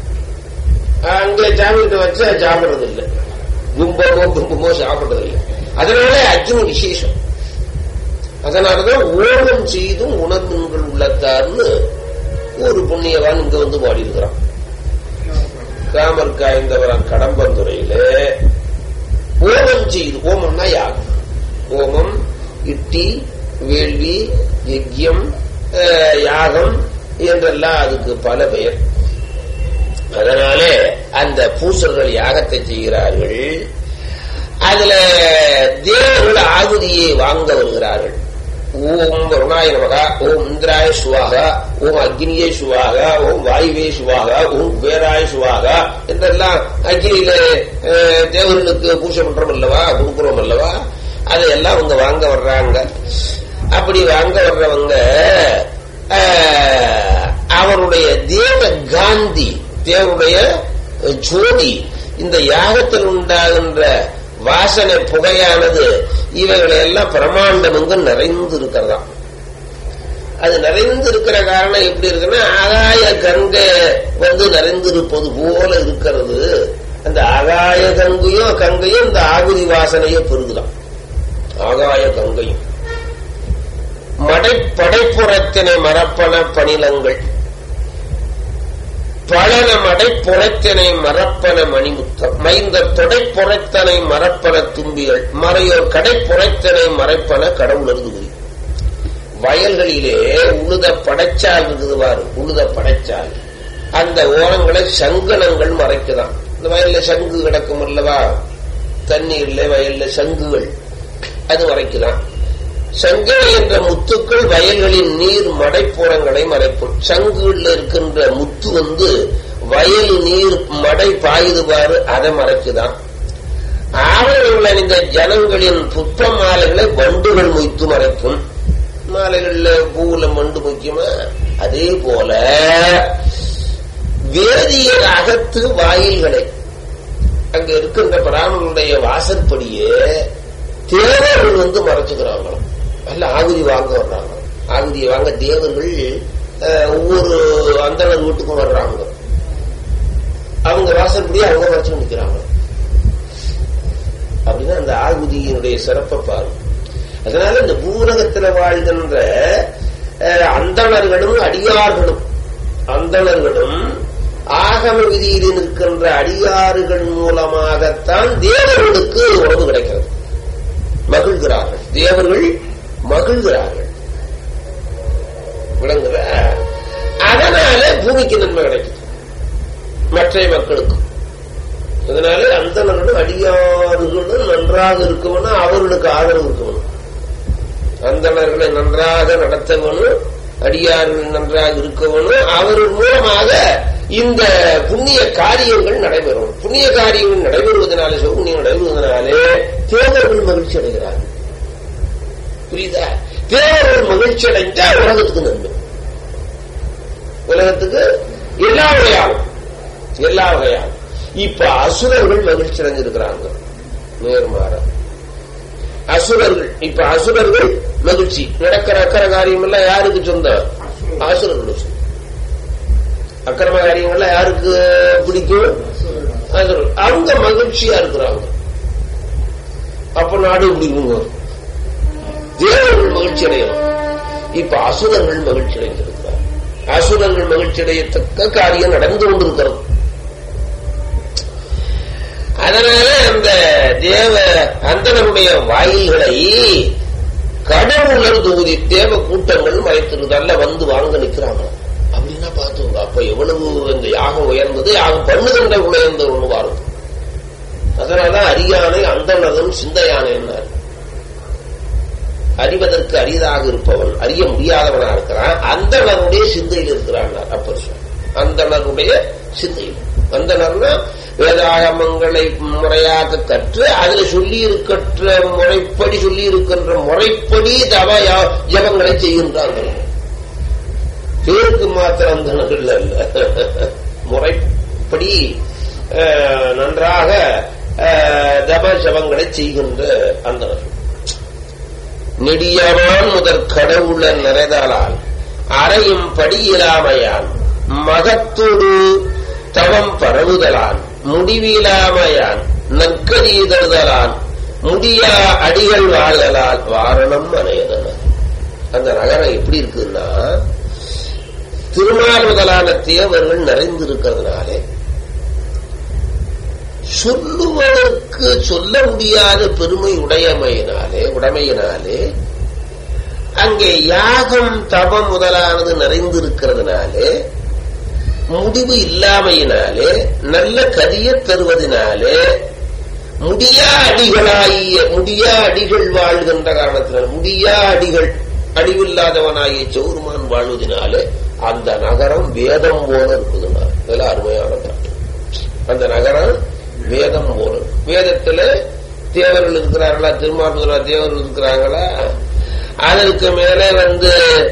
அங்க சாமிகிட்ட வச்சா சாப்பிடுறது இல்லை கும்பமோ கும்பமோ சாப்பிடுறது இல்லை அதனால அக்னி விசேஷம் அதனாலதான் ஓமம் செய்தும் உணர்வுகள் உள்ளத்தார்னு ஒரு புண்ணியவான் இங்க வந்து பாடியிருக்கிறான் ராமர் காய்ந்தவரான் கடம்பந்துறையில ஓமம் செய்து ஓமம்னா யாகம் ஓமம் இட்டி வேள்வி யஜ்யம் அஹ், யாகம் என்றெல்லாம் அதுக்கு பல பெயர் அதனாலே அந்த பூசர்கள் யாகத்தை செய்கிறார்கள் அதுல தேவர்கள் ஆகுதியை வாங்க வருகிறார்கள் ஓம் வருணாய நமகா ஓம் இந்திராய சுவாகா ஓம் அக்னியே சுவாகா ஓம் வாயுவே சுவாகா ஓம் குபேராய சுவாகா என்றெல்லாம் அக்னியில அஹ், தேவர்களுக்கு பூஜை பண்றோம் அல்லவா கொடுக்கிறோம் அல்லவா அதையெல்லாம் அவங்க வாங்க வர்றாங்க அப்படி வாங்க வர்றவங்க அஹ், அவருடைய தேவ காந்தி தேவனுடைய ஜோதி இந்த யாகத்தில் உண்டாகின்ற வாசனை புகையானது இவைகளை எல்லாம் பிரமாண்டம் எங்கு நிறைந்து இருக்கிறதாம் அது நிறைந்து இருக்கிற காரணம் எப்படி இருக்குன்னா ஆகாய கங்கை வந்து நிறைந்து இருப்பது போல இருக்கிறது அந்த ஆகாய கங்கையும் கங்கையும் இந்த ஆகுதி வாசனையை பெருகுதான் ஆகாய கங்கையும் மடை படைப்புறத்தினை மரப்பன பணிலங்கள் பழன மடை புறத்தினை மரப்பன மணிமுத்தம் மைந்த தொடை புறத்தனை மரப்பன தும்பிகள் மறையோர் கடை புறத்தினை மறைப்பன கடவுளர் குறி வயல்களிலே உழுத படைச்சால் இருக்குது பாரு உழுத படைச்சால் அந்த ஓரங்களை சங்கனங்கள் மறைக்குதான் இந்த வயல்ல சங்கு கிடக்கும் அல்லவா தண்ணீர்ல வயல்ல சங்குகள் அது மறைக்குதான் சங்கை என்ற முத்துக்கள் வயல்களின் நீர் மடைப்புறங்களை மறைக்கும் சங்குல இருக்கின்ற முத்து வந்து வயல் நீர் மடை பாயுதுபாரு அதை மறைக்குதான் ஆவணங்கள் அணிந்த ஜனங்களின் புத்த மாலைகளை வண்டுகள் மொய்த்து மறைக்கும் மாலைகள்ல பூவுல மண்டு முக்கியமா அதே போல வேதியர் அகத்து வாயில்களை அங்க இருக்கின்ற பிராமணனுடைய வாசற்படியே தேவர்கள் வந்து மறைச்சுக்கிறாங்களாம் அல்ல ஆகுதி வாங்க வர்றாங்க ஆகுதியை வாங்க தேவர்கள் அஹ், ஒவ்வொரு அந்தனர் வீட்டுக்கும் வர்றாங்க அவங்க வாசற்படியே அவங்க மறைச்சு நிற்கிறாங்க அப்படின்னா அந்த ஆகுதியினுடைய சிறப்பை பாருங்க அதனால இந்த பூரகத்துல வாழ்கின்ற அஹ், அந்தணர்களும் அடியார்களும் அந்தணர்களும் ஆகம விதியில் இருக்கின்ற அடியாறுகள் மூலமாகத்தான் தேவர்களுக்கு உறவு கிடைக்கிறது மகிழ்கிறார்கள் தேவர்கள் மகிழ்கிறார்கள் விளங்குற அதனால பூமிக்கு நன்மை கிடைக்குது மற்ற மக்களுக்கும் அதனால அந்தணர்களும் அடியாறுகளும் நன்றாக இருக்கவனும் அவர்களுக்கு ஆதரவு இருக்கணும் அந்தணர்களை நன்றாக நடத்தவனும் அடியார்கள் நன்றாக இருக்கவனும் அவர்கள் மூலமாக இந்த புண்ணிய காரியங்கள் நடைபெறும் புண்ணிய காரியங்கள் நடைபெறுவதனாலே சௌகுண்யம் நடைபெறுவதனாலே தேவர்கள் மகிழ்ச்சி அடைகிறார்கள் புரியுதா தேவர்கள் மகிழ்ச்சி அடைஞ்சா உலகத்துக்கு நன்மை உலகத்துக்கு எல்லா வகையாகும் எல்லா வகையாகும் இப்ப அசுரர்கள் மகிழ்ச்சி அடைஞ்சிருக்கிறாங்க நேர்மாற அசுரர்கள் இப்ப அசுரர்கள் மகிழ்ச்சி நடக்கிற அக்கற காரியம் எல்லாம் யாருக்கு சொந்தம் அசுரர்களுக்கு சொந்தம் அக்கிரம காரியங்கள்லாம் யாருக்கு பிடிக்கும் அசுரர்கள். அவங்க மகிழ்ச்சியா இருக்கிறாங்க அப்ப நாடு பிடிக்குங்க தேவர்கள் மகிழ்ச்சி அடையணும் இப்ப அசுரர்கள் மகிழ்ச்சி அடைந்திருக்கிறார் அசுரர்கள் மகிழ்ச்சி அடையத்தக்க காரியம் நடந்து கொண்டிருக்கிறது அதனால அந்த தேவ அந்தனருடைய வாயில்களை கடவுளர் தொகுதி தேவ கூட்டங்கள் மறைத்திருந்தால வந்து வாங்க நிக்கிறாங்க அப்படின்னா பார்த்தோங்க அப்ப எவ்வளவு இந்த யாகம் உயர்ந்தது யாகம் பண்ணுகின்ற உயர்ந்த ஒண்ணு பாருங்க அதனால அரியானை அந்தனதும் சிந்தையானை என்னார் அறிவதற்கு அரிதாக இருப்பவன் அறிய முடியாதவனா இருக்கிறான் அந்தனருடைய சிந்தையில் இருக்கிறான் அப்பர் சொன்னார். அந்தணருடைய சிந்தையில் அந்தணர்னா வேதாகமங்களை முறையாக கற்று அதுல சொல்லி இருக்கின்ற முறைப்படி சொல்லி இருக்கின்ற முறைப்படி தவ யா- ஜபங்களை செய்கின்றார்கள் பேருக்கு மாத்திரம் அந்தணர்கள் அல்ல முறைப்படி அஹ், நன்றாக அஹ், தப ஜபங்களை செய்கின்ற அந்தணர்கள் நெடியவான் முதற் கடவுள நிறைதலால் அறையும் படியிலாமையான் மகத்தோடு தவம் பரவுதலான் முடிவிலாமையான் நற்கதி தருதலான் முடியா அடிகள் வாழ்களால் வாரணம் அணையதன அந்த நகரம் எப்படி இருக்குன்னா திருமால் முதலான தேவர்கள் நிறைந்திருக்கிறதுனாலே சொல்லுவதற்கு சொல்ல முடியாத பெருமை உடையமையினாலே உடைமையினாலே அங்கே யாகம் தபம் முதலானது நிறைந்திருக்கிறதுனாலே முடிவு இல்லாமையினாலே நல்ல கதிய தருவதனாலே முடியா அடிகளாகிய முடியா அடிகள் வாழ்கின்ற காரணத்தினால் முடியா அடிகள் அடிவில்லாதவனாகிய சௌருமான் வாழ்வதனாலே அந்த நகரம் வேதம் போல இருக்குதுன்னா இதெல்லாம் அருமையான பாட்டு அந்த நகரம் வேதம் போல வேதத்துல தேவர்கள் இருக்கிறார்களா திருமாவளவர்களா தேவர்கள் இருக்கிறாங்களா அதற்கு மேலே வந்து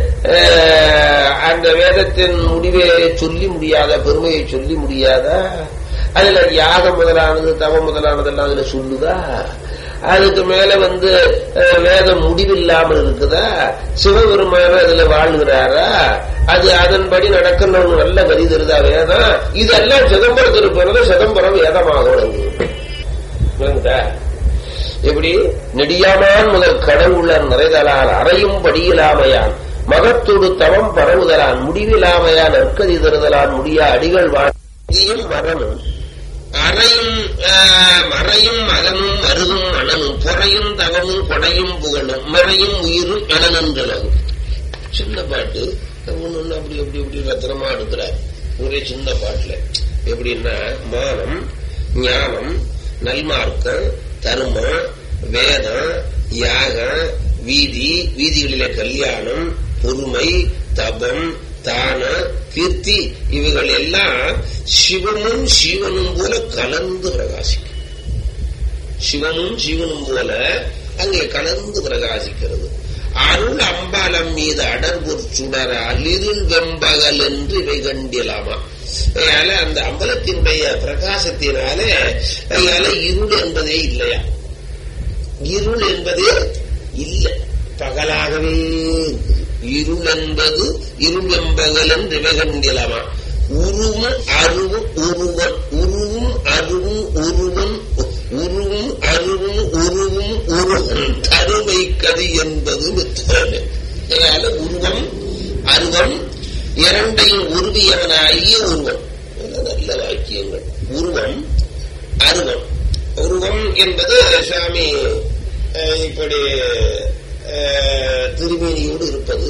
அந்த வேதத்தின் முடிவை சொல்லி முடியாத பெருமையை சொல்லி முடியாதா அதுல யாகம் முதலானது தவ முதலானதெல்லாம் அதுல சொல்லுதா அதுக்கு மேல வந்து வேதம் முடிவில்லாமல் இருக்குதா சிவபெருமான அதுல வாழ்கிறாரா அது அதன்படி நடக்கணும்னு நல்ல வரி தருதா வேதம் இதெல்லாம் சிதம்பரத்தில் பிறகு சிதம்பரம் வேதமாக விளங்குதா எப்படி நெடியாமான் முதல் கடவுளர் நிறைதலால் அறையும் படியிலாமையான் மகத்தோடு தவம் பரவுதலான் முடிவிலாமையான் நற்கதி தருதலான் முடியா அடிகள் வாழ்க்கையும் மரணும் அறையும் மறையும் மகனும் மருகும் மணனும் பொறையும் தவமும் கொடையும் புகழும் மறையும் உயிரும் எனனன்றலகும் சின்ன பாட்டு ஒண்ணு அப்படி அப்படி அப்படி ரத்தனமா எடுக்கிறார் ஒரே சின்ன பாட்டுல எப்படின்னா மானம் ஞானம் நல்மார்க்கம் தர்மம் வேதம் யாகம் வீதி வீதிகளில கல்யாணம் பொறுமை தபம் தான கீர்த்தி இவைகள் எல்லாம் சிவனும் சிவனும் போல கலந்து பிரகாசிக்கும் சிவனும் சிவனும் போல அங்கே கலந்து பிரகாசிக்கிறது அருள் அம்பாலம் மீது அடர்பொரு சுடர அலிருள் வெம்பகல் என்று இவை கண்டியலாமா அதனால அந்த அம்பலத்தினுடைய பிரகாசத்தினாலே அதனால இருள் என்பதே இல்லையா இருள் என்பதே இல்லை பகலாகவே இருள் என்பது இருள் வெம்பகல் என்று இவை கண்டியலாமா உருவும் அருவும் உருவன் உருவும் அருவும் உருவன் உருவும் அருவும் உருவும் உருவன் தருமை கதி என்பது அதனால உருவம் அருவம் இரண்டையும் உருவியவனாகிய உருவம் நல்ல வாக்கியங்கள் உருவம் அருவம் உருவம் என்பது சுவாமி இப்படி திருமேனியோடு இருப்பது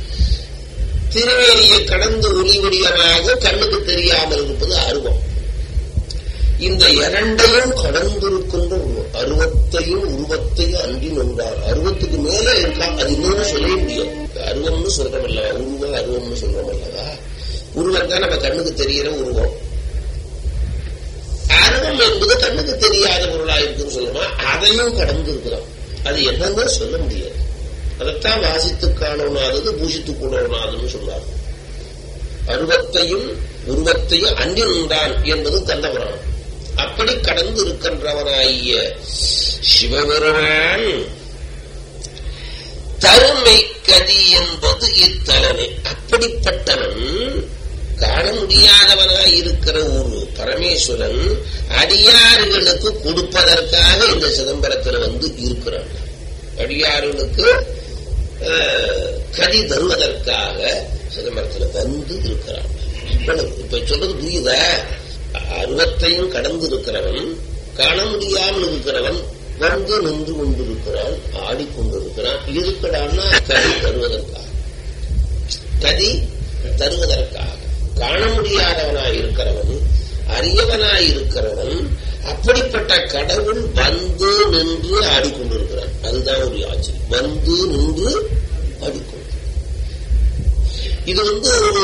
திருவேணியை கடந்து ஒளிவடிவமாக கண்ணுக்கு தெரியாமல் இருப்பது அருவம் இந்த இரண்டையும் கடந்திருக்கின்ற உருவம் அருவத்தையும் உருவத்தையும் அன்றி நின்றார் அருவத்துக்கு மேல இருக்கலாம் அது இன்னொன்னு சொல்ல முடியும் அருவம்னு சொல்றோம் அல்லவா உருவம் அருவம்னு சொல்றோம் அல்லவா உருவம் தான் நம்ம கண்ணுக்கு தெரிகிற உருவம் அருவம் என்பது கண்ணுக்கு தெரியாத பொருளா இருக்குன்னு சொல்லணும் அதையும் கடந்து இருக்கிறோம் அது என்னன்னு சொல்ல முடியாது அதைத்தான் வாசித்து காணவனாதது பூஷித்து கூடவனாதுன்னு சொல்றார் அருவத்தையும் உருவத்தையும் அன்றி நின்றான் என்பது கந்தபுராணம் அப்படி கடந்து இருக்கின்றவனாகிய சிவபெருமான் தருமை கதி என்பது இத்தலனை அப்படிப்பட்டவன் காண முடியாதவனாய் இருக்கிற ஒரு பரமேஸ்வரன் அடியாறுகளுக்கு கொடுப்பதற்காக இந்த சிதம்பரத்தில் வந்து இருக்கிறான் அடியாறுகளுக்கு கதி தருவதற்காக சிதம்பரத்தில் வந்து இருக்கிறான் இப்ப சொல்றது புரியுத அருவத்தையும் கடந்து இருக்கிறவன் காண முடியாமல் இருக்கிறவன் வந்து நின்று கொண்டிருக்கிறான் ஆடிக்கொண்டிருக்கிறான் இருக்கடான்னா கதி தருவதற்காக கதி தருவதற்காக காண முடியாதவனாய் இருக்கிறவன் அரியவனாய் இருக்கிறவன் அப்படிப்பட்ட கடவுள் வந்து நின்று ஆடிக்கொண்டிருக்கிறான் அதுதான் ஒரு ஆச்சரியம் வந்து நின்று ஆடிக்கொண்டு இது வந்து ஒரு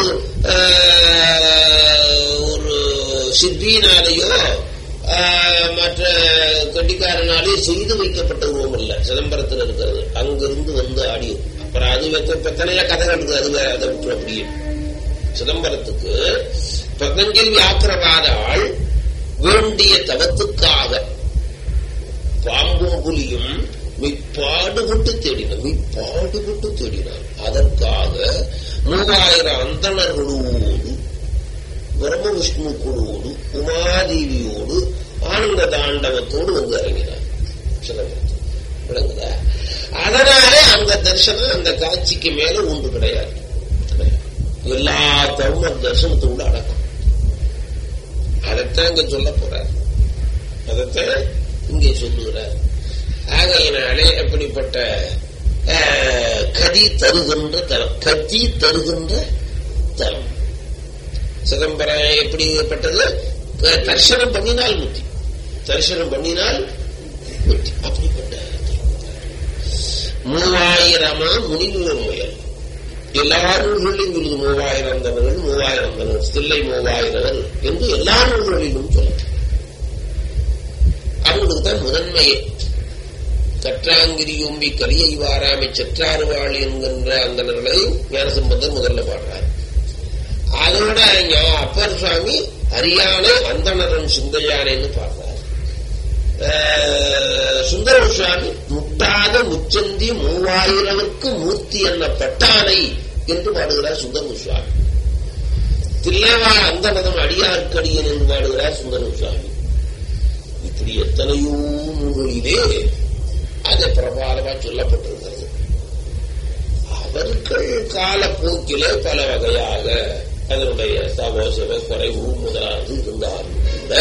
ஒரு சிற்பியினாலேயோ மற்ற கட்டிக்காரனாலேயோ செய்து வைக்கப்பட்ட உருவம் அல்ல சிதம்பரத்தில் இருக்கிறது அங்கிருந்து வந்து ஆடியோ அப்புறம் அது எத்தனையா கதை நடக்குது அது வேற அதை விட்டு அப்படியே சிதம்பரத்துக்கு பதஞ்சலி ஆக்கிரவாத ஆள் வேண்டிய தவத்துக்காக பாம்பும் புலியும் மெய்ப்பாடுபட்டு தேடினார் மெய்ப்பாடுபட்டு தேடினார் அதற்காக மூவாயிரம் அந்தணர்களோடு பிரம்ம விஷ்ணு குழுவோடு உமாதேவியோடு ஆனந்த தாண்டவத்தோடு வந்து இறங்கினார் சிதம்பரத்தில் விளங்குதா அதனாலே அந்த தரிசனம் அந்த காட்சிக்கு மேல ஒன்று கிடையாது எல்லா தர்ம தரிசனத்துக்குள்ள அடக்கம் அதைத்தான் இங்க சொல்ல போறார் அதைத்தான் இங்கே சொல்லுகிறார் ஆகையினாலே அப்படிப்பட்ட ஆஹ், கதி தருகின்ற தலம் கதி தருகின்ற தலம் சிதம்பரம் எப்படிப்பட்டது க- தரிசனம் பண்ணினால் முத்தி தரிசனம் பண்ணினால் முத்தி அப்படிப்பட்ட தலம். மூவாயிரமா முனிவர் முயல் எல்லா நூல்களிலும் சொல்லுது மூவாயிரம் தவர்கள் மூவாயிரம் தவர்கள் தில்லை மூவாயிரவர் என்று எல்லா நூல்களிலும் சொல்ல அவங்களுக்கு தான் முதன்மையே கற்றாங்கிரி ஓம்பி கலியை வாராமை செற்றாறு வாழ் என்கின்ற அந்தனர்களை ஞானசம்பந்தர் முதல்ல பாடுறார் அதோட ஞா- அப்பர் சுவாமி அரியானை அந்தணரன் சிந்தையானைன்னு பாடுறார் அஹ், சுந்தர சுவாமி முட்டாத முச்சந்தி மூவாயிரவர்க்கு மூர்த்தி என்ன பட்டானை என்று பாடுகிறார் சுந்தர சுவாமி தில்லைவா அந்தனதம் அடியார்க்கடியன் என்று பாடுகிறார் சுந்தர சுவாமி இப்படி எத்தனையோ நூல்களிலே அது பிரபாலமா சொல்லப்பட்டிருக்கிறது அவர்கள் காலப்போக்கிலே பல வகையாக அதனுடைய சகோசர குறைவு முதலானது இருந்தாலும் கூட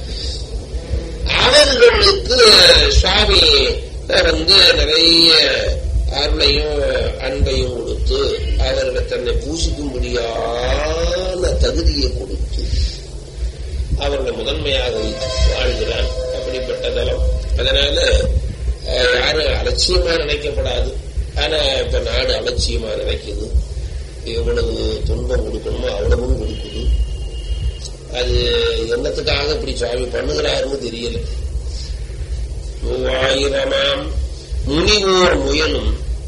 அவர்களுக்கு சுவாமி வந்து நிறைய அருளையும் அன்பையும் கொடுத்து அவர்களை தன்னை பூசிக்கும்படியான தகுதியை கொடுத்து அவர்களை முதன்மையாக வைத்து வாழ்கிறார் அப்படிப்பட்ட தலம் அதனால அஹ், யாரும் அலட்சியமா நினைக்கப்படாது ஆனா இப்ப நாடு அலட்சியமா நினைக்குது எவ்வளவு துன்பம் கொடுக்கணுமோ அவ்வளவும் கொடுக்குது அது என்னத்துக்காக இப்படி சுவாமி பண்ணுகிறாருன்னு தெரியல மூவாயிரமாம் முனிவோர் முயலும்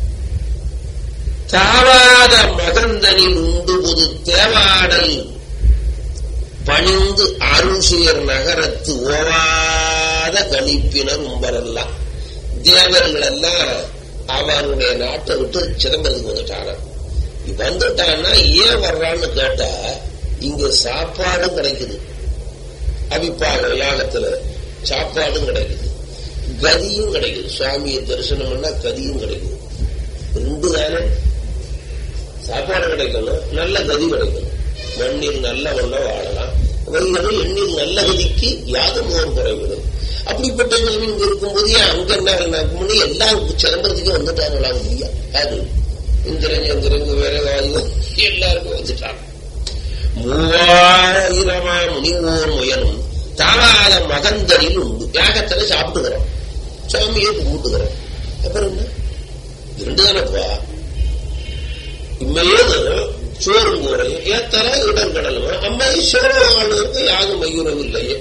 தாவாத மகந்தனில் உண்டு புது தேவாடல் பணிந்து அருள்சுயர் நகரத்து ஓவாத கணிப்பினர் உம்பரெல்லாம் தேவர்கள் எல்லாம் அவருடைய நாட்டை விட்டு சிதம்பரத்துக்கு வந்துட்டாங்க வந்துட்டான்னா ஏன் வர்றான்னு கேட்டா இங்க சாப்பாடும் கிடைக்குது அபிப்பாக யாகத்துல சாப்பாடும் கிடைக்குது கதியும் கிடைக்குது சுவாமியை தரிசனம் பண்ணா கதியும் கிடைக்குது ரெண்டு தானே சாப்பாடு கிடைக்கணும் நல்ல கதி கிடைக்கணும் மண்ணில் நல்ல வண்ண வாழலாம் வைகளும் எண்ணில் நல்ல கதிக்கு யாதும் ஓர் குறைவிடும் அப்படிப்பட்ட நிலைமை இங்க இருக்கும்போது ஏன் அங்க என்ன முன்னே எல்லாம் சிதம்பரத்துக்கு வந்துட்டாங்களா முடியா அது இந்திரன் எந்திரங்க வேற வாயு எல்லாருக்கும் வந்துட்டாங்க மூவாயிரமா முனிவோர் முயலும் தாவாத மகந்தனில் உண்டு யாகத்துல சாப்பிட்டுக்கிறோம் சாமியை கும்பிட்டுக்கிறோம் அப்புறம் என்ன இரண்டு தானப்பா இம்மையேது சோறும் கூரையும் ஏத்தர இடர்கடலும் அம்மை சிவனவாளுக்கு யாகம் மையுறவில்லையே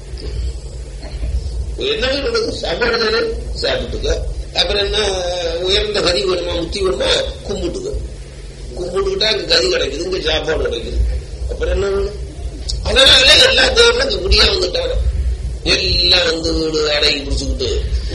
என்ன வேணும் சாப்பாடு தானே சாப்பிட்டுக்க அப்புறம் என்ன உயர்ந்த கதி வேணுமா முத்தி வேணுமா கும்பிட்டுக்க கும்பிட்டுக்கிட்டா அங்க கதி கிடைக்குது இங்க சாப்பாடு கிடைக்குது அப்புறம் என்ன வேணும் அதனால எல்லா தேவரும் அங்க குடியா வந்துட்டாங்க எல்லாம் வந்து வீடு அடங்கி பிடிச்சுக்கிட்டு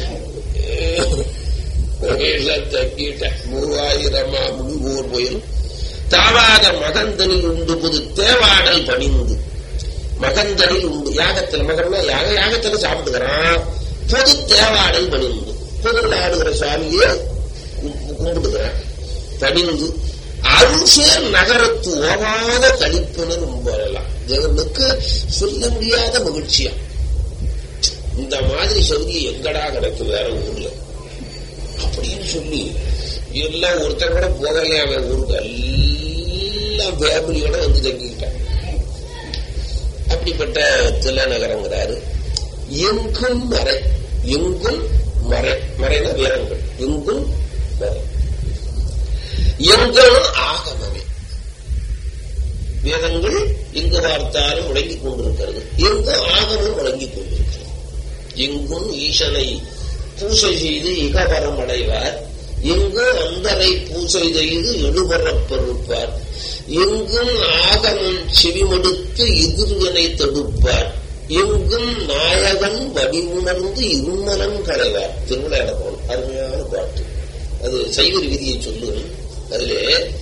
எல்லாம் தங்கிட்ட மூவாயிரமா முழுவோர் புயல் தாவாத மகந்தனில் உண்டு புது தேவாடல் பணிந்து மகந்தனில் உண்டு யாகத்துல மகன்னா யாக யாகத்துல சாப்பிட்டுக்கிறான் பொது தேவாடல் பணிந்து பொதுல ஆடுகிற சுவாமியே கு- கும்பிட்டுக்கிறான் பணிந்து அருள்சேர் நகரத்து ஓவாத கழிப்பினர் வரலாம் தேவனுக்கு சொல்ல முடியாத மகிழ்ச்சியா இந்த மாதிரி சௌரியம் எங்கடா கிடைக்கும் வேற ஊர்ல அப்படின்னு சொல்லி எல்லாம் ஒருத்தர் கூட போகலையே அவன் ஊருக்கு எல்லாம் ஃபேமிலியோட வந்து தங்கிக்கிட்டான் அப்படிப்பட்ட திலநகரங்கிறாரு எங்கும் மறை எங்கும் மறை மறைனா வேதங்கள் எங்கும் மறை எங்கும் ஆகமமே வேதங்கள் எங்கு பார்த்தாலும் முழங்கிக் கொண்டிருக்கிறது எங்கும் ஆகமும் முழங்கிக் கொண்டிருக்கிறது எங்கும் ஈசனை பூசை செய்து இகபரம் அடைவார் எங்கும் அந்தரை பூசை செய்து எழுபறப் பொறுப்பார் எங்கும் ஆகமும் செவிமடுத்து எதிர்வினை தடுப்பார் எங்கும் நாயகன் வடிவுணர்ந்து இருமலம் களைவார் திருவிளையாடப்போம் அருமையான பாட்டு அது சைவர் விதியை சொல்லும் அதிலே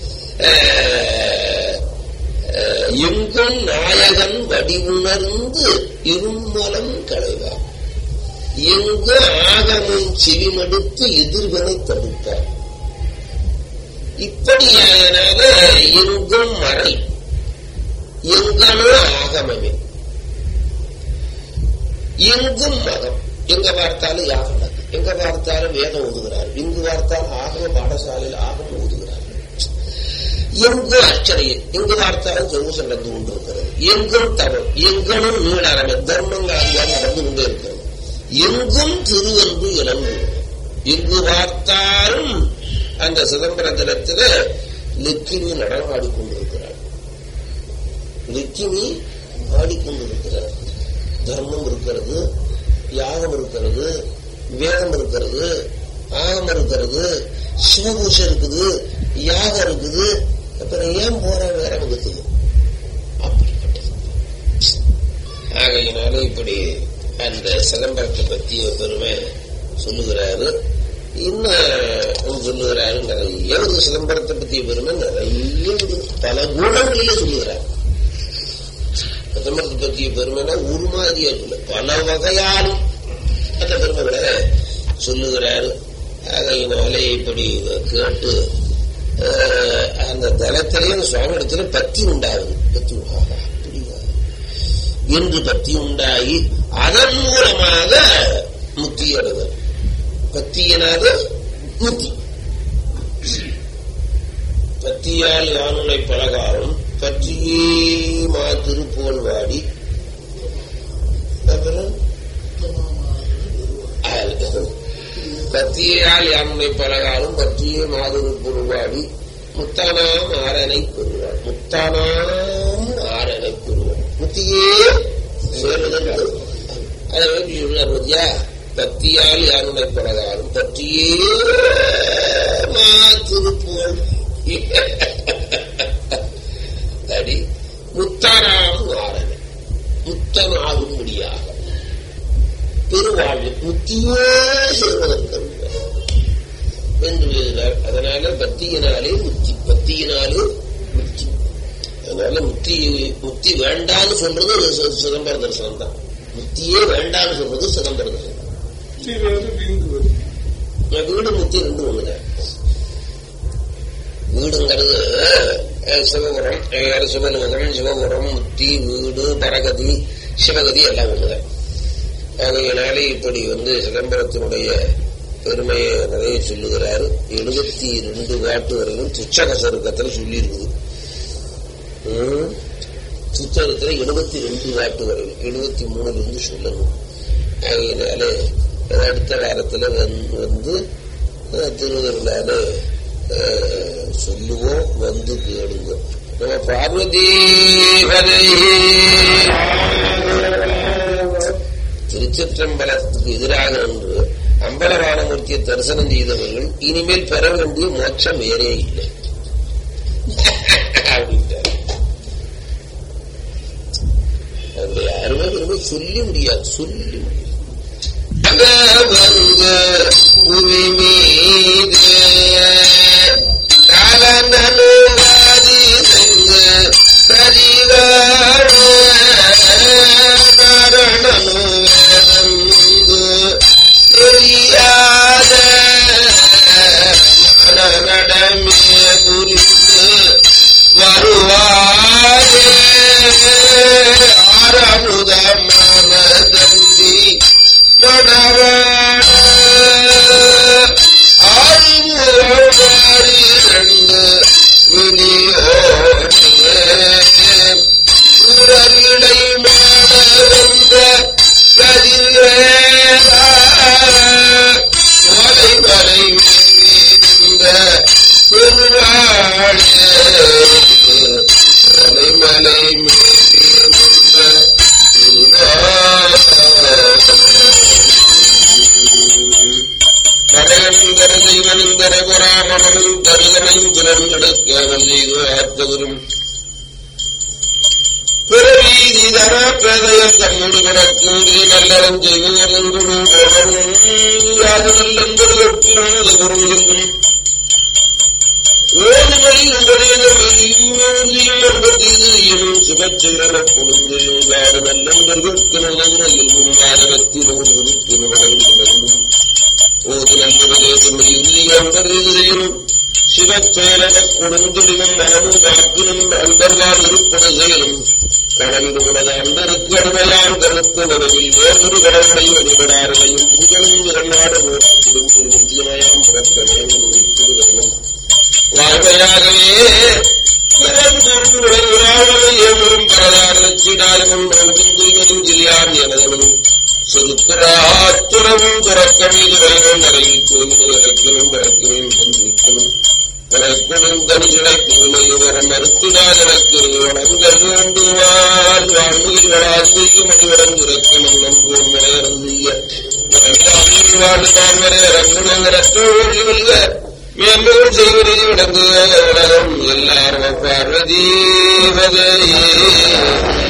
அஹ், அஹ், எங்கும் நாயகன் வடிவுணர்ந்து இருமலம் களைவார் எங்கு ஆகமும் செவிமடுத்து எதிர்வனை தடுத்தார் இப்படியானால எங்கும் மறை எங்கனும் ஆகமமே எங்கும் மதம் எங்க பார்த்தாலும் யாகம் நடக்கும் எங்க பார்த்தாலும் வேதம் ஓதுகிறார் எங்கு பார்த்தாலும் ஆகம பாடசாலையில் ஆகமம் ஓதுகிறார் எங்கு அச்சனையில் எங்கு பார்த்தாலும் சொகுசு நடந்து கொண்டிருக்கிறது எங்கும் தவம் எங்கனும் நீளாரமே தர்மங்கள் அதிகாரம் நடந்து கொண்டே இருக்கிறது எங்கும் திருவன்பு இளங்கு எங்கு பார்த்தாலும் அந்த சிதம்பர தினத்தில லட்சுமி நடனம் ஆடிக்கொண்டிருக்கிறார் லட்சுமி ஆடிக்கொண்டிருக்கிறார் தர்மம் இருக்கிறது யாகம் இருக்கிறது வேதம் இருக்கிறது ஆகம் இருக்கிறது சிவபூஷை இருக்குது யாகம் இருக்குது அப்புறம் ஏன் போற வேற வகுத்துது அப்படிப்பட்டது ஆகையினால இப்படி அந்த சிதம்பரத்தை பற்றிய பெருமை சொல்லுகிறாரு இன்னும் சொல்லுகிறாரு நிறைய ஒரு சிதம்பரத்தை பற்றிய பெருமை நிறைய பல குணங்களிலே சொல்லுகிறார் சிதம்பரத்தை பற்றிய பெருமைனா ஒரு மாதிரியா சொல்ல பல வகையாலும் அந்த பெருமைகளை சொல்லுகிறாரு ஆகையினாலே இப்படி கேட்டு அந்த தலத்திலேயும் சுவாமி இடத்துல பக்தி உண்டாகுது பக்தி உண்டாக அப்படியா என்று பக்தி உண்டாகி அதன் மூலமாக முக்தி அடைதல் பக்தியினால முக்தி பத்தியால் யானுனை பலகாரம் பற்றியே மா திருப்போல் வாடி அப்புறம் பத்தியால் யானுனை பலகாரம் பற்றியே மாதுரு வாடி முத்தானாம் ஆரனை பெறுவார் முத்தானாம் ஆரனை பெறுவார் முத்தியே சேர்வதன் அதை சொல்றார் பத்தியா பத்தியால் யாருடைய பலகாரம் பற்றியே திருப்போல் அடி முத்தானாம் ஆரனை முத்தனாகும் முடியாக பெருவாழ்வு முத்தியே சேர்வதற்கு என்று எழுதினார் அதனால பக்தியினாலே முத்தி பக்தியினாலே முத்தி அதனால முத்தி முத்தி வேண்டான்னு சொல்றது சிதம்பர தரிசனம் தான் முத்தியே வேண்டான்னு சொல்றது சிதம்பர தரிசனம் வீடு முத்தி ரெண்டு ஒண்ணுதான் வீடுங்கிறது சிவபுரம் சிவலிங்கம் சிவபுரம் முத்தி வீடு பரகதி சிவகதி எல்லாம் ஒண்ணுதான் ஆகையினாலே இப்படி வந்து சிதம்பரத்தினுடைய பெருமையை நிறைய சொல்லுகிறாரு எழுபத்தி ரெண்டு வாட்டு வரைக்கும் துச்சக சருக்கத்தில் சொல்லி இருக்குது துச்சகத்துல எழுபத்தி ரெண்டு வாட்டு வரைக்கும் எழுபத்தி மூணுல இருந்து சொல்லணும் அதனால அடுத்த வாரத்துல வந்து திருவருளால சொல்லுவோம் வந்து கேளுங்க நம்ம பார்வதி திருச்சிற்றம்பலத்துக்கு எதிராக நின்று அம்பலவானமூர்த்தியை தரிசனம் செய்தவர்கள் இனிமேல் பெற வேண்டிய மோட்சம் வேறே இல்லை அப்படின்ட்டார் அந்த அருமை பெருமை சொல்லி முடியாது சொல்லி முடியாது வந்து புவி மீது காலனனுவாதி சென்று சரிவாழ காரணனு வேதந்து தெரியாத மனநடமே புரிந்து வருவாரே ஆரமுத மனதந்தி மணவாட ஆறுமுகவாரி ரெண்டு வினியோடு உறவிடை மாடவந்த கதிர்வேதா மலை மலை மீந்த பெருவாழே மலை மலை மீந்த மறையந்தர தெய்வனிந்தர புராணமும் தருதனையும் புலன்கெடுக்காமல் செய்து ஆர்த்தவரும் பிறவீதி தராற்றதயம் தம்மோடு கிடக்கும் நல்லறம் செய்வதென்றும் யாது நல்லென்பதற்கும் ஓதுவழி உங்களுடைய சிவச்செயல கொடுந்து நல்லந்தர்களுக்கு நுதவுரையில் மாதவத்தினோடு உறுப்பினர்களும் ஓது நல்லுபதேசம் இறுதியும் சிவச்செயலன கொடுந்திடும் மனமும் காக்கினும் அன்பர்வால் இருப்பது செயலும் கடலிடுவது அன்பருக்கு அடிமையான் கருத்து நடுவில் வேறொரு கடவுளை வழிபடார்களையும் புகழும் இரண்டாடு முக்கியமயம் பிறக்கணும் உயிர்ப்புகளும் வாழ்வையாகவே ஏவரும் பரதாரச்சிடாலும் நோக்கும் குறிவதும் சிறியார் எனதனும் சொருத்தராத்துறவும் துறக்கமீது வைவம் அறையில் கோயில் இறக்கணும் பிறக்கணும் சந்திக்கணும் பிறக்கணும் தனிகளை தூய்மையுவர மறுத்திடாத எனக்கு வணங்கள் வேண்டுவார் வாழ்வில் வளாசிக்கு மணிவரம் இறக்கணும் நம்பும் மலையறந்திய வாழ்வான் வரை இறங்கணும் இறக்க மேலும் செய்வது விளங்குக உலகம் எல்லாரும் பார்வதி